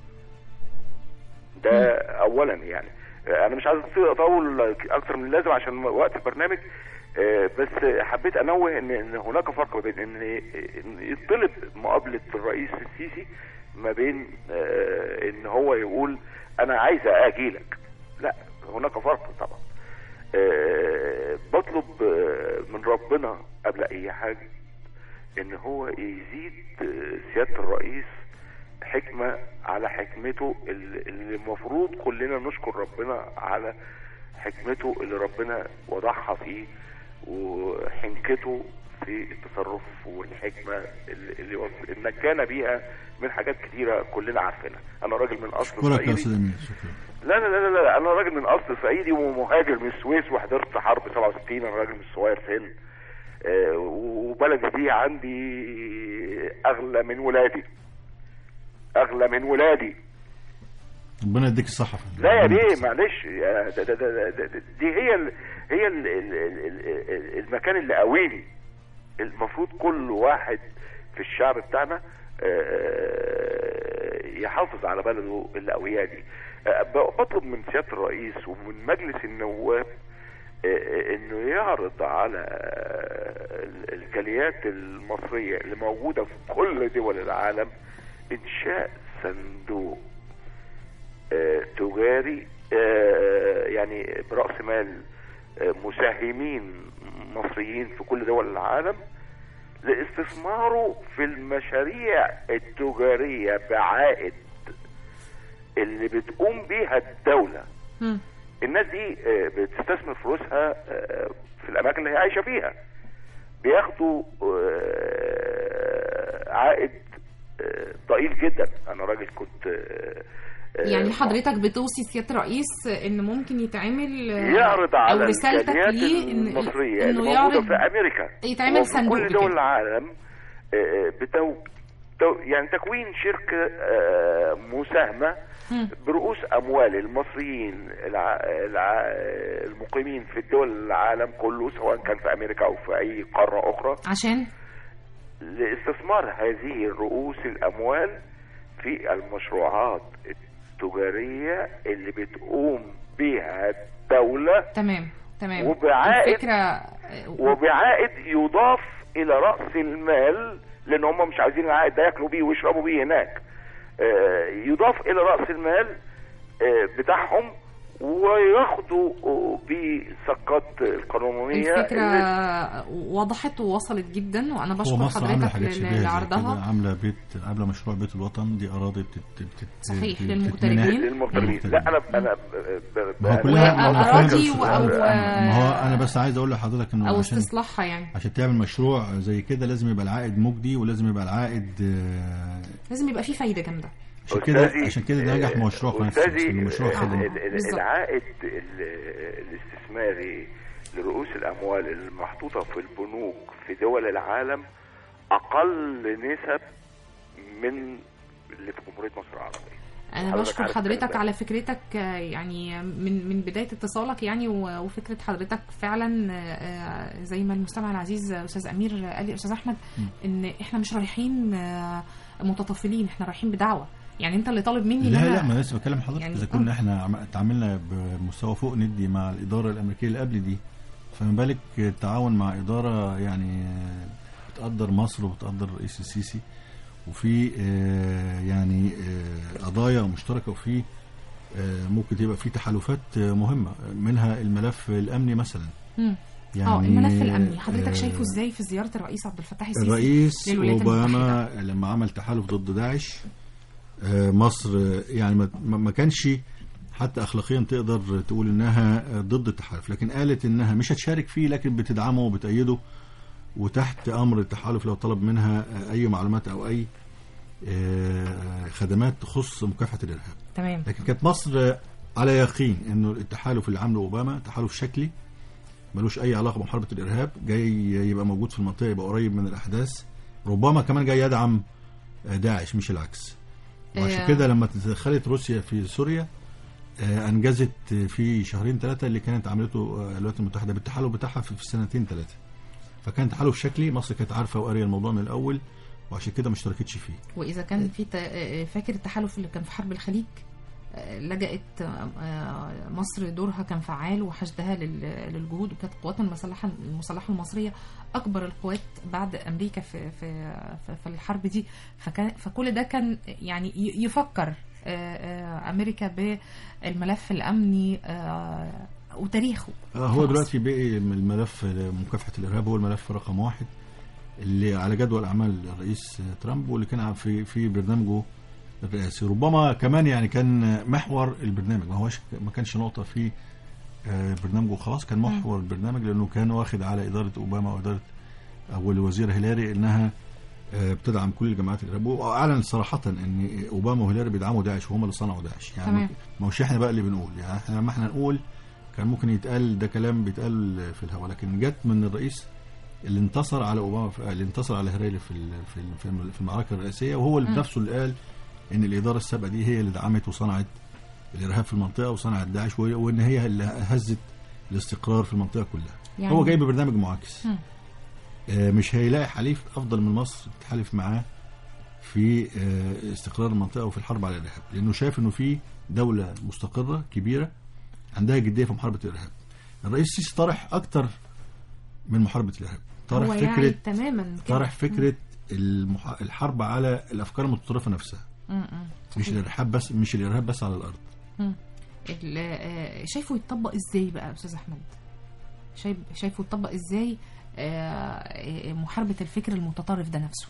ده اولا يعني انا مش عايز اطول اكتر من اللازم عشان وقت البرنامج آه، بس حبيت انوه ان ان هناك فرق بين ان إن يطلب مقابله الرئيس السيسي ما بين آه، ان هو يقول انا عايز اجيلك لا هناك فرق طبعا آه، بطلب آه، من ربنا قبل اي حاجه ان هو يزيد آه، سياده الرئيس حكمه على حكمته اللي اللي المفروض كلنا نشكر ربنا على حكمته اللي ربنا وضعها فيه وحنكته في التصرف والحكمه اللي اللي وص- نجانا بيها من حاجات كتيره كلنا عارفينها انا راجل من اصل اشكرك يا صعيدي استاذ امين شكرا لا لا لا لا انا راجل من اصل صعيدي ومهاجر من السويس وحضرت حرب 67 انا راجل مش صغير سن آه، وبلدي دي عندي اغلى من ولادي اغلى من ولادي ربنا يديك الصحه لا يا بيه معلش يا ده ده ده ده ده دي هي ال هي ال ال ال ال المكان اللي قويني المفروض كل واحد في الشعب بتاعنا آه، يحافظ على بلده اللي قوية دي آه، ب- بطلب من سيادة الرئيس ومن مجلس النواب آه، انه يعرض على ال- الجاليات المصرية اللي موجودة في كل دول العالم انشاء صندوق آه، تجاري آه، يعني برأس مال آه، مساهمين مصريين في كل دول العالم لاستثماره في المشاريع التجارية بعائد اللي بتقوم بيها الدولة مم. الناس دي آه، بتستثمر فلوسها آه، في الأماكن اللي هي عايشة فيها بياخدوا آه، عائد آه، ضئيل جدا أنا راجل كنت آه، آه، يعني حضرتك بتوصي سيادة الرئيس ان ممكن يتعمل آه، يعرض على او رسالتك الجاليات ليه إن- المصرية انه اللي موجودة يعرض في أمريكا يتعمل وفي صندوق كل كده. دول العالم آه، بتو تو- يعني تكوين شركة آه، مساهمة مم. برؤوس أموال المصريين الع... الع... المقيمين في الدول العالم كله سواء كان في أمريكا أو في أي قارة أخرى عشان لاستثمار هذه الرؤوس الأموال في المشروعات التجارية اللي بتقوم بها الدولة تمام تمام وبعائد الفكره وبعائد يضاف الى راس المال لان هم مش عايزين العائد ده ياكلوا بيه ويشربوا بيه هناك آه، يضاف الى راس المال آه، بتاعهم وياخدوا آه، بالثقات القانونيه الفكره اللي- وضحت ووصلت جدا وانا هو بشكر مصر عامله حضرتك حاجات ل- شبيهه زي كده لعرضها عامله بيت عامله مشروع بيت الوطن دي اراضي بتت بتت صحيح، بتت- للمغتربين. بتتمنح. للمغتربين لا انا انا ب- ب- ما هو ب- كلها ما أنا فاهم. وأراضي و- أو- ما هو انا بس عايز اقول لحضرتك انه او عشان استصلاحها يعني عشان تعمل مشروع زي كده لازم يبقى العائد مجدي ولازم يبقى العائد آه، لازم يبقى في فايده جامده عشان كده أستاذي- عشان كده ده نجح مشروع قناه السويس أستاذي لأنه مشروع ال- خدمي ال- ال- بالظبط. العائد ال- الاستثماري لرؤوس الأموال المحطوطة في البنوك في دول العالم أقل نسب من اللي في جمهورية مصر العربية انا حضرتك بشكر عارف حضرتك الكلام ده. على فكرتك آه، يعني من من بدايه اتصالك يعني و- وفكره حضرتك فعلا آه، زي ما المستمع العزيز آه، استاذ امير قال لي استاذ احمد ان احنا مش رايحين آه، متطفلين احنا رايحين بدعوه يعني انت اللي طالب مني إن لا أنا- لا ما أنا لسه بكلم حضرتك يعني- اذا كنا احنا عم- تعاملنا بمستوى فوق ندي مع الاداره الامريكيه اللي قبل دي فما بالك التعاون مع اداره يعني بتقدر مصر وبتقدر الرئيس السيسي وفي آه، يعني آه، قضايا مشتركه وفي آه، ممكن تبقى في تحالفات آه، مهمه منها الملف الامني مثلا مم. يعني اه الملف الامني حضرتك آه، شايفه ازاي في زياره الرئيس عبد الفتاح السيسي الرئيس للولايات المتحدة؟ اوباما لما عمل تحالف ضد داعش آه، مصر آه، يعني ما- ما ما كانش حتى اخلاقيا تقدر تقول انها آه، ضد التحالف لكن قالت انها مش هتشارك فيه لكن بتدعمه وبتأيده وتحت امر التحالف لو طلب منها آه، اي معلومات او اي آه، خدمات تخص مكافحه الارهاب تمام لكن كانت مصر على يقين انه التحالف اللي عامله اوباما تحالف شكلي ملوش اي علاقه بمحاربه الارهاب جاي يبقى موجود في المنطقه يبقى قريب من الاحداث ربما كمان جاي يدعم داعش مش العكس وعشان آه. كده لما تدخلت روسيا في سوريا آه، انجزت في شهرين ثلاثه اللي كانت عملته آه، الولايات المتحده بالتحالف بتاعها في في سنتين ثلاثه فكان تحالف شكلي مصر كانت عارفه وقاريه الموضوع من الاول وعشان كده ما اشتركتش فيه واذا كان في ت- آه، فاكر التحالف اللي كان في حرب الخليج آه، لجأت آه، آه، مصر دورها كان فعال وحشدها لل- للجهود وكانت قواتنا المسلحه المسلحه المصريه اكبر القوات بعد امريكا في في في- في الحرب دي فكان فكل ده كان يعني ي- يفكر آه، آه، امريكا بالملف الامني آه، وتاريخه آه، هو دلوقتي بقي من الملف مكافحه الارهاب هو الملف رقم واحد اللي على جدول اعمال الرئيس ترامب واللي كان في في برنامجه الرئاسي ربما كمان يعني كان محور البرنامج ما هوش ما كانش نقطه في آه، برنامجه خلاص كان محور البرنامج لانه كان واخد على اداره اوباما واداره او الوزير هيلاري انها آه، بتدعم كل الجماعات الارهابيه واعلن صراحه ان اوباما وهيلاري بيدعموا داعش وهم اللي صنعوا داعش يعني تمام. ما هوش احنا بقى اللي بنقول يعني احنا لما احنا نقول كان ممكن يتقال ده كلام بيتقال في الهواء لكن جت من الرئيس اللي انتصر على اوباما في اللي انتصر على هيلاري في ال- في ال- في الم- في المعركه الرئاسيه وهو اللي مم. بنفسه اللي قال ان الاداره السابقه دي هي اللي دعمت وصنعت الارهاب في المنطقه وصنعت داعش و- وان هي اللي هزت الاستقرار في المنطقه كلها يعني- هو جاي ببرنامج معاكس مم. آه، مش هيلاقي حليف افضل من مصر تحالف معاه في آه، استقرار المنطقه وفي الحرب على الارهاب لانه شايف انه في دوله مستقره كبيره عندها جديه في محاربه الارهاب الرئيس السيسي طرح اكتر من محاربه الارهاب طرح هو فكره يعني تماما كده. طرح فكره المح... الحرب على الافكار المتطرفه نفسها مم، مم. مش صحيح. الارهاب بس مش الارهاب بس على الارض مم. ال- آه، شايفه يتطبق ازاي بقى يا استاذ احمد شايف شايفه يتطبق ازاي آه، آه، محاربه الفكر المتطرف ده نفسه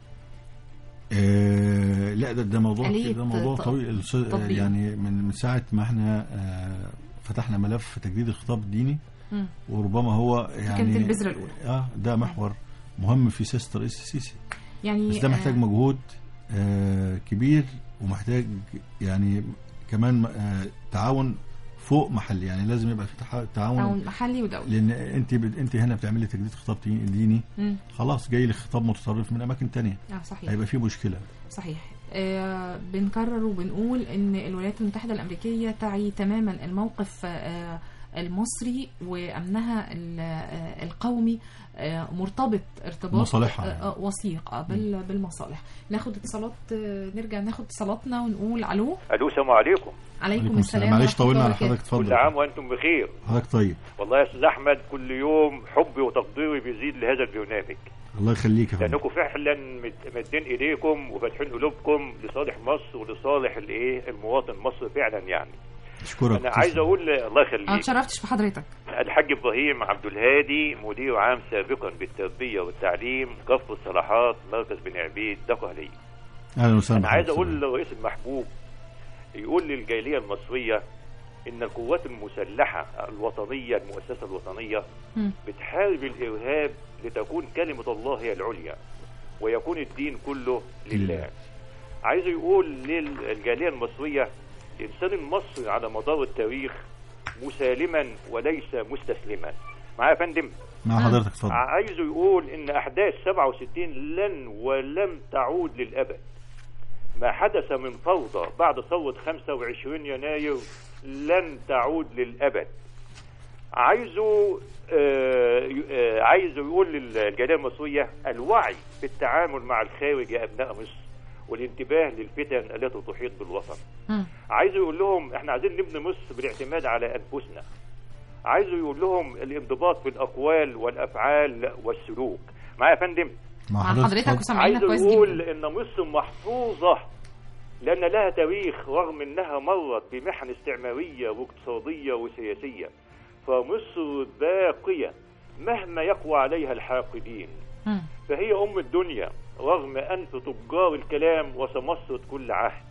آه لا ده ده موضوع آلية ده موضوع ت- طويل الس- تطبيق. يعني من من ساعه ما احنا آه فتحنا ملف تجديد الخطاب الديني مم. وربما هو يعني كانت البذرة الأولى. اه ده محور مهم في سياسه الرئيس السيسي يعني بس ده محتاج آه، مجهود آه كبير ومحتاج يعني كمان آه تعاون فوق محلي يعني لازم يبقى في تحا- تعاون تعاون محلي ودولي لان انت بت- انت هنا بتعملي تجديد خطاب دي- ديني مم. خلاص جاي لك خطاب متطرف من اماكن تانية اه صحيح هيبقى في مشكله صحيح آه بنكرر وبنقول ان الولايات المتحده الامريكيه تعي تماما الموقف آه المصري وامنها ال- آه، القومي آه، مرتبط ارتباط مصالحها آه، آه، وثيق آه، بال- بالمصالح ناخد اتصالات آه، نرجع ناخد اتصالاتنا ونقول الو الو السلام عليكم عليكم السلام معلش ورحمة طولنا الله على حضرتك وبركاته. اتفضل كل عام وانتم بخير حضرتك طيب والله يا استاذ احمد كل يوم حبي وتقديري بيزيد لهذا البرنامج الله يخليك يا فندم لانكم فعلا مد- مدين ايديكم وفاتحين قلوبكم لصالح مصر ولصالح الايه المواطن المصري فعلا يعني اشكرك انا عايز اقول الله اه يخليك اتشرفتش بحضرتك الحاج ابراهيم عبد الهادي مدير عام سابقا بالتربيه والتعليم كفر الصلاحات مركز بن عبيد دقهليه اهلا وسهلا انا عايز بحضرتك. اقول للرئيس المحبوب يقول للجاليه المصريه ان القوات المسلحه الوطنيه المؤسسه الوطنيه مم. بتحارب الارهاب لتكون كلمه الله هي العليا ويكون الدين كله لله عايز يقول للجاليه المصريه الانسان المصري على مدار التاريخ مسالما وليس مستسلما معايا يا فندم مع حضرتك اتفضل عايزه يقول ان احداث 67 لن ولم تعود للابد ما حدث من فوضى بعد ثورة 25 يناير لن تعود للأبد عايزه آه آه عايزه يقول للجالية المصرية الوعي بالتعامل مع الخارج يا أبناء مصر والانتباه للفتن التي تحيط بالوطن مم. عايزه يقول لهم احنا عايزين نبني مصر بالاعتماد على انفسنا عايزه يقول لهم الانضباط في الاقوال والافعال والسلوك معايا يا فندم مع مع حضرتك وسامعينك عايز كويس يقول جدا ان مصر محفوظه لان لها تاريخ رغم انها مرت بمحن استعماريه واقتصاديه وسياسيه فمصر باقيه مهما يقوى عليها الحاقدين مم. فهي ام الدنيا رغم انف تجار الكلام وسمصرة كل عهد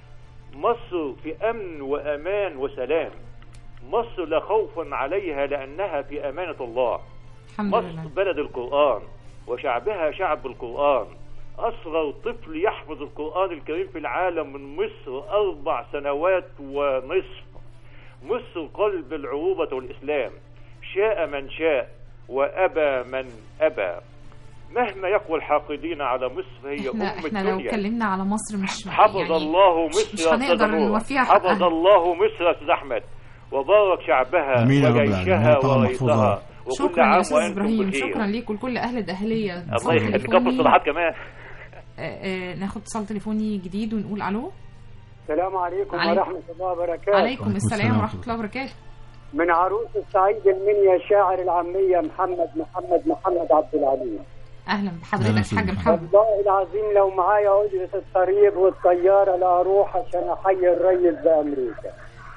مصر في امن وامان وسلام مصر لا خوف عليها لانها في امانه الله الحمد مصر لله بلد القرآن وشعبها شعب القرآن أصغر طفل يحفظ القرآن الكريم في العالم من مصر أربع سنوات ونصف مصر قلب العروبة والإسلام شاء من شاء وأبى من أبى مهما يقوى الحاقدين على مصر هي احنا أم احنا لو الدنيا اتكلمنا على مصر مش حفظ يعني الله مش- مصر مش يا هنقدر أستاذ نور. نوفيها حفظ حقها. الله مصر يا أستاذ أحمد وبارك شعبها آمين يا رب العالمين. وجيشها طبعا ورئيسها محفوظة. وكل شكرا يا عام استاذ وأنتم ابراهيم بخير شكرا ليك ولكل اهل الاهليه الله يخليك كفر الصلاحات كمان آه، آه، ناخد اتصال تليفوني جديد ونقول الو السلام عليكم عليكم. ورحمة الله وبركاته عليكم السلام ورحمه الله وبركاته من عروس الصعيد المنيا الشاعر العامية محمد محمد محمد عبد العليم اهلا بحضرتك حاج محمد والله العظيم لو معايا أجرة الطريق والطيارة لا أروح عشان أحيي الريس بأمريكا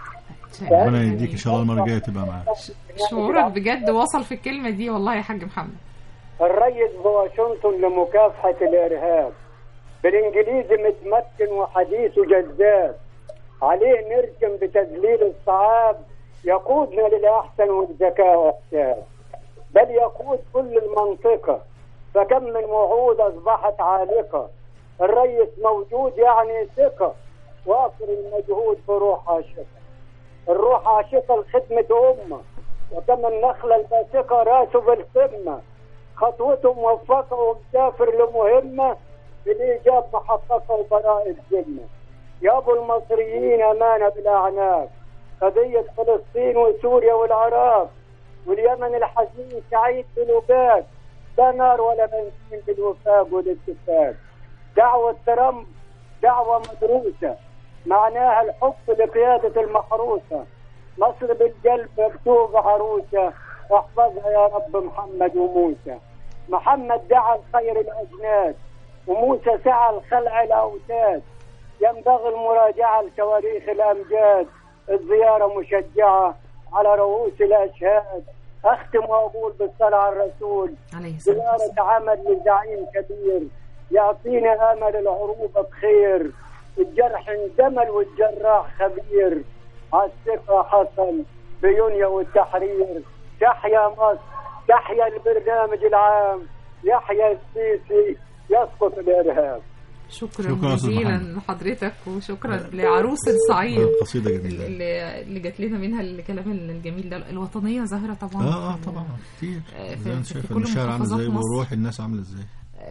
ربنا يديك ان شاء الله المره الجايه تبقى معاك شعورك بجد وصل في الكلمه دي والله يا حاج محمد الريس بواشنطن لمكافحة الإرهاب بالإنجليزي متمكن وحديثه جذاب عليه نرسم بتذليل الصعاب يقودنا للأحسن والذكاء إحسان بل يقود كل المنطقة فكم من وعود أصبحت عالقة الريس موجود يعني ثقة وافر المجهود بروح عاشقة الروح عاشقة لخدمة أمة وكما النخلة الباسقة راسه بالقمة خطوته موفقة ومسافر لمهمة بالإيجاب محققة وبراء الذمة يا أبو المصريين أمانة بالأعناق قضية فلسطين وسوريا والعراق واليمن الحزين سعيد بالوباك لا نار ولا بنزين بالوفاق والاتفاق دعوة ترامب دعوة مدروسة معناها الحب لقيادة المحروسة مصر بالقلب مكتوب عروسة واحفظها يا رب محمد وموسى محمد دعا الخير الأجناد وموسى سعى الخلع الأوتاد ينبغي المراجعة لتواريخ الأمجاد الزيارة مشجعة على رؤوس الأشهاد أختم وأقول بالصلاة على الرسول عليه الصلاه زيارة عمل لزعيم كبير يعطينا أمل العروبة بخير الجرح اندمل والجراح خبير عالثقة حصل بيونيا والتحرير تحيا مصر تحيا البرنامج العام يحيا السيسي يسقط الإرهاب شكرا, شكرا يا أستاذ جزيلا محمد. لحضرتك وشكرا لعروس الصعيد قصيده جميله اللي اللي جات لنا منها الكلام الجميل ده الوطنيه ظاهره طبعا اه اه طبعا كتير آه، زي في- ما انت في شايف كل المشاعر عامله محافظات ازاي مصر. وروح الناس عامله ازاي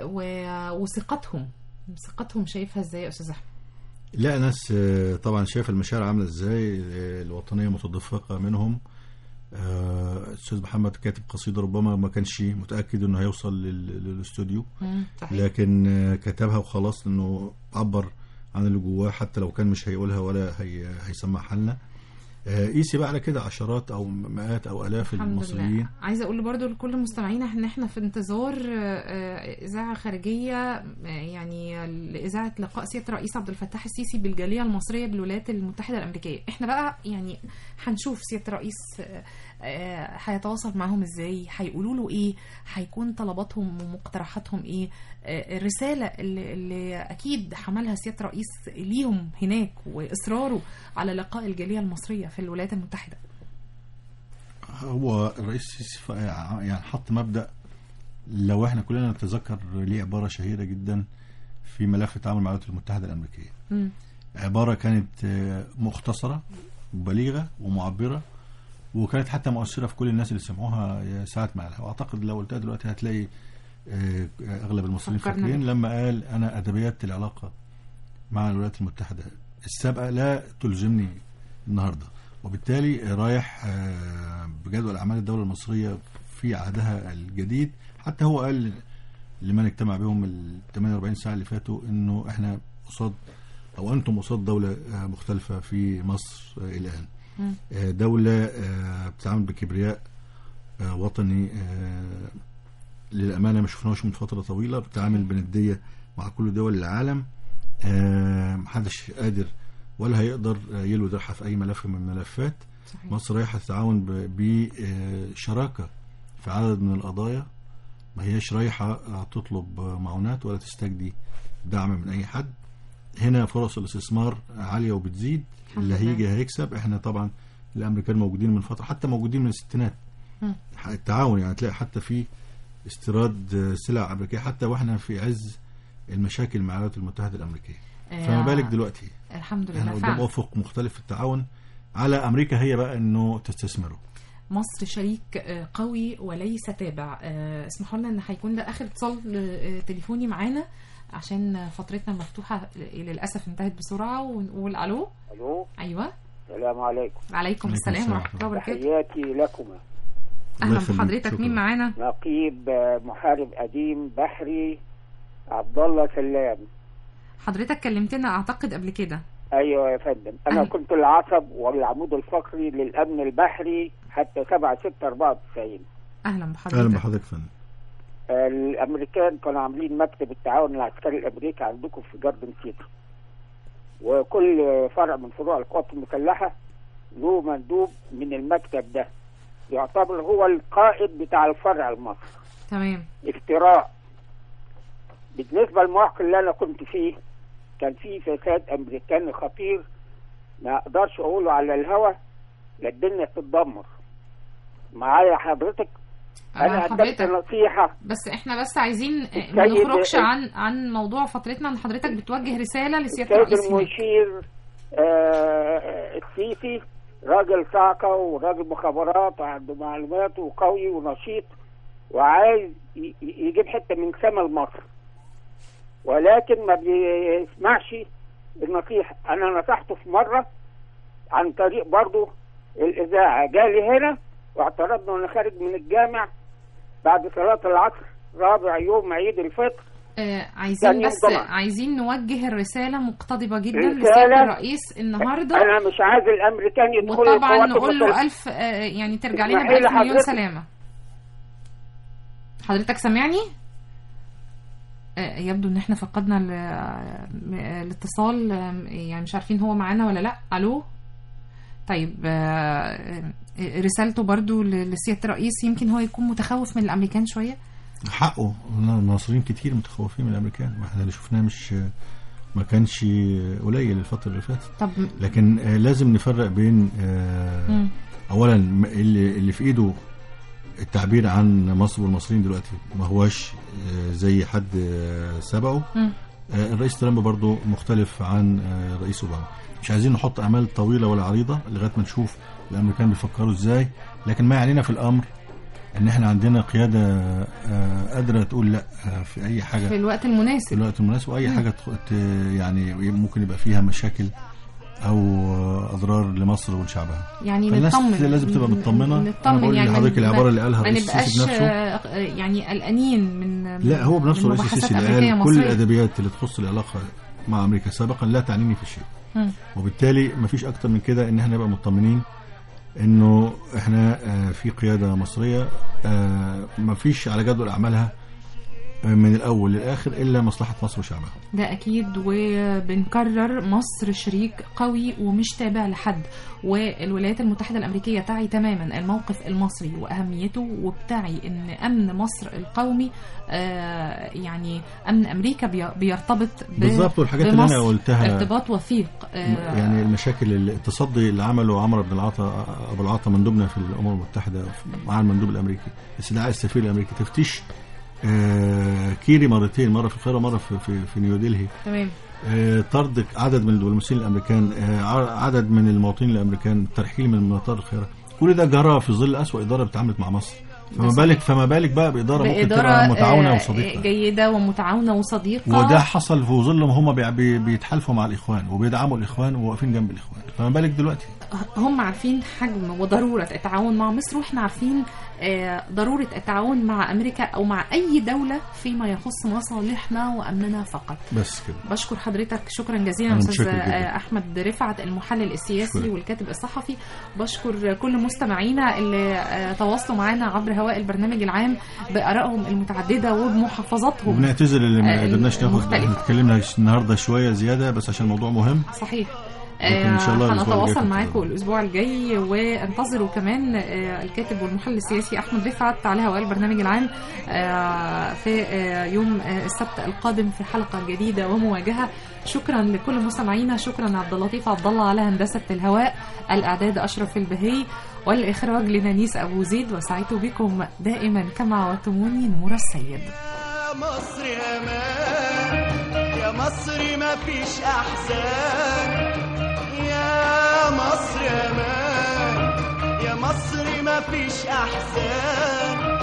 و- وثقتهم ثقتهم شايفها ازاي يا استاذ احمد لا ناس آه، طبعا شايف المشاعر عامله ازاي آه، الوطنيه متدفقه منهم آه، الاستاذ محمد كاتب قصيده ربما ما كانش متاكد انه هيوصل لل- للاستوديو مم، صحيح. لكن آه، كتبها وخلاص انه عبر عن اللي جواه حتى لو كان مش هيقولها ولا هي هيسمعها لنا آه، قيسي بقى على كده عشرات او مئات او الاف الحمد المصريين لله عايزه اقول برضو لكل مستمعينا ان احنا في انتظار آه، آه، اذاعه خارجيه آه، يعني لاذاعه لقاء سياده الرئيس عبد الفتاح السيسي بالجاليه المصريه بالولايات المتحده الامريكيه احنا بقى يعني هنشوف سياده الرئيس آه، آه، هيتواصل معاهم ازاي هيقولوا له ايه هيكون طلباتهم ومقترحاتهم ايه آه، الرساله اللي, اللي اكيد حملها سياده الرئيس ليهم هناك واصراره على لقاء الجاليه المصريه في الولايات المتحده هو الرئيس السيسي ف- يعني حط مبدا لو احنا كلنا نتذكر ليه عباره شهيره جدا في ملف التعامل مع الولايات المتحده الامريكيه مم. عباره كانت آه، مختصره وبليغه ومعبره وكانت حتى مؤثره في كل الناس اللي سمعوها ساعه ما قالها واعتقد لو قلتها دلوقتي هتلاقي آه، اغلب المصريين فكرنا فاكرين بيها. لما قال انا ادبيات العلاقه مع الولايات المتحده السابقه لا تلزمني النهارده وبالتالي رايح آه، بجدول اعمال الدوله المصريه في عهدها الجديد حتى هو قال لمن اجتمع بهم ال 48 ساعه اللي فاتوا انه احنا قصاد او انتم قصاد دوله آه، مختلفه في مصر آه، الان مم. آه، دولة آه، بتتعامل بكبرياء آه، وطني آه، للأمانة ما شفناهوش من فترة طويلة بتتعامل بندية مع كل دول العالم آه، محدش قادر ولا هيقدر آه، يلوي درحة في أي ملف من الملفات صحيح. مصر رايحة تتعاون ب- بشراكة في عدد من القضايا ما هيش رايحة آه، تطلب آه، معونات ولا تستجدي دعم من أي حد هنا فرص الاستثمار عالية وبتزيد الحمد اللي لله. هيجي هيكسب احنا طبعا الامريكان موجودين من فتره حتى موجودين من الستينات مم. التعاون يعني تلاقي حتى في استيراد آه، سلع امريكيه حتى واحنا في عز المشاكل مع الولايات المتحده الامريكيه آه، فما بالك دلوقتي الحمد احنا لله قدام فعلا افق مختلف في التعاون على امريكا هي بقى انه تستثمره مصر شريك آه، قوي وليس تابع آه، اسمحوا لنا ان هيكون ده اخر اتصال آه، تليفوني معانا عشان فترتنا المفتوحه للاسف انتهت بسرعه ونقول الو الو ايوه السلام عليكم عليكم السلام ورحمه الله وبركاته تحياتي لكما اهلا يخليك، بحضرتك شكراً. مين معانا نقيب آه، محارب قديم بحري عبد الله سلام حضرتك كلمتنا اعتقد قبل كده ايوه يا فندم انا أهلا. كنت العصب والعمود الفقري للامن البحري حتى 7 6 94 اهلا اهلا بحضرتك بحضرتك فندم آه، الامريكان كانوا عاملين مكتب التعاون العسكري الامريكي عندكم في جاردن سيتي وكل فرع من فروع القوات المسلحه له مندوب من المكتب ده يعتبر هو القائد بتاع الفرع المصري تمام افتراء بالنسبة للموقع اللي أنا كنت فيه كان فيه فساد أمريكاني خطير ما أقدرش أقوله على الهوا لا الدنيا تتدمر معايا حضرتك أنا آه، قدمت حضرتك نصيحة بس احنا بس عايزين آه، ما السيد- نخرجش عن عن موضوع فترتنا ان حضرتك بتوجه رساله لسياده السيد الرئيس هناك. المشير آه، السيسي راجل طاقة وراجل مخابرات وعنده معلومات وقوي ونشيط وعايز ي- ي- يجيب حتة من سما لمصر ولكن ما بيسمعش النصيحة أنا نصحته في مرة عن طريق برضو الإذاعة جالي هنا واعترضنا وأنا خارج من الجامع بعد صلاة العصر رابع يوم عيد الفطر آه عايزين يوم بس جمعة. عايزين نوجه الرسالة مقتضبة جدا رسالة. لسيادة الرئيس النهاردة أنا مش عايز الأمريكان يدخلوا وطبعا القوات نقول له المسلحة. ألف آه يعني ترجع لنا اسمحي لي بألف مليون حضرتك. سلامة حضرتك سامعني؟ آه يبدو ان احنا فقدنا ال- آه، الاتصال آه، يعني مش عارفين هو معانا ولا لا الو طيب آه، آه، رسالته برضو ل- لسيادة الرئيس يمكن هو يكون متخوف من الامريكان شوية حقه المصريين كتير متخوفين من الامريكان واحنا اللي شفناه مش ما كانش قليل الفتره اللي فاتت طب لكن آه، لازم نفرق بين آه، مم. اولا م- اللي, اللي في ايده التعبير عن مصر والمصريين دلوقتي ما هواش آه، زي حد آه، سبقه مم. آه، الرئيس ترامب برضو مختلف عن آه، الرئيس اوباما مش عايزين نحط امال طويله ولا عريضه لغايه ما نشوف الامريكان بيفكروا ازاي لكن ما يعنينا في الامر ان احنا عندنا قياده آه، قادره تقول لا آه، في اي حاجه في الوقت في المناسب الوقت المناسب واي مم. حاجه تخ- ت- يعني ممكن يبقى فيها مشاكل او اضرار لمصر ولشعبها يعني فالناس نطمن لازم تبقى مطمنه انا نطمن بقول يعني لحضرتك ما- العباره اللي قالها ما الرئيس السيسي نبقاش بنفسه آه، يعني قلقانين من لا هو بنفسه من الرئيس مباحثات السيسي اللي أمريكية قال كل مصرية. الادبيات اللي تخص العلاقه مع امريكا سابقا لا تعنيني في شيء مم. وبالتالي مفيش اكتر من كده ان احنا نبقى مطمنين انه احنا آه، في قياده مصريه آه، مفيش على جدول اعمالها آه، من الاول للاخر الا مصلحه مصر وشعبها ده أكيد وبنكرر مصر شريك قوي ومش تابع لحد والولايات المتحدة الأمريكية تعي تماما الموقف المصري وأهميته وبتعي أن أمن مصر القومي آه، يعني أمن أمريكا بي- بيرتبط ب- بالظبط والحاجات اللي أنا بمصر قلتها ارتباط وثيق آه، يعني المشاكل اللي- التصدي اللي عمله عمرو بن العطا ابو العطا مندوبنا في الامم المتحده مع المندوب الامريكي استدعاء السفير الامريكي تفتيش آه، كيري مرتين مره في القاهره ومره في في, في نيودلهي تمام آه، طرد عدد من الدبلوماسيين الامريكان آه، ع- عدد من المواطنين الامريكان ترحيل من مطار القاهره كل ده جرى في ظل اسوأ اداره بتعاملت مع مصر فما ده بالك فما بالك بقى باداره ممكن بإدارة تبقى متعاونه آه، وصديقه جيدة ومتعاونة وصديقة وده حصل في ظل ما هم بي- بي- بيتحالفوا مع الاخوان وبيدعموا الاخوان وواقفين جنب الاخوان فما بالك دلوقتي هم عارفين حجم وضرورة التعاون مع مصر واحنا عارفين آه، ضرورة التعاون مع أمريكا أو مع أي دولة فيما يخص مصالحنا وأمننا فقط بس كده بشكر حضرتك شكرا جزيلا أنا أستاذ متشكر جداً. آه، أحمد رفعت المحلل السياسي شكراً. والكاتب الصحفي بشكر كل مستمعينا اللي آه، تواصلوا معنا عبر هواء البرنامج العام بآرائهم المتعددة وبمحافظاتهم وبنعتذر اللي ما آه، قدرناش ناخد المختلفة. احنا اتكلمنا النهارده شويه زياده بس عشان الموضوع مهم صحيح لكن إن شاء الله آه، الأسبوع الجاي هنتواصل في معاكم الاسبوع الجاي وانتظروا كمان آه، الكاتب والمحلل السياسي احمد رفعت على هواء البرنامج العام آه، في آه، يوم آه، السبت القادم في حلقه جديده ومواجهه شكرا لكل مستمعينا شكرا عبد اللطيف عبد الله على هندسه الهواء الاعداد اشرف البهي والاخراج لنانيس ابو زيد وسعيت بكم دائما كما عودتموني نور السيد يا مصر امان يا مصر ما فيش احزان يا مصر امان يا مصر ما فيش احزان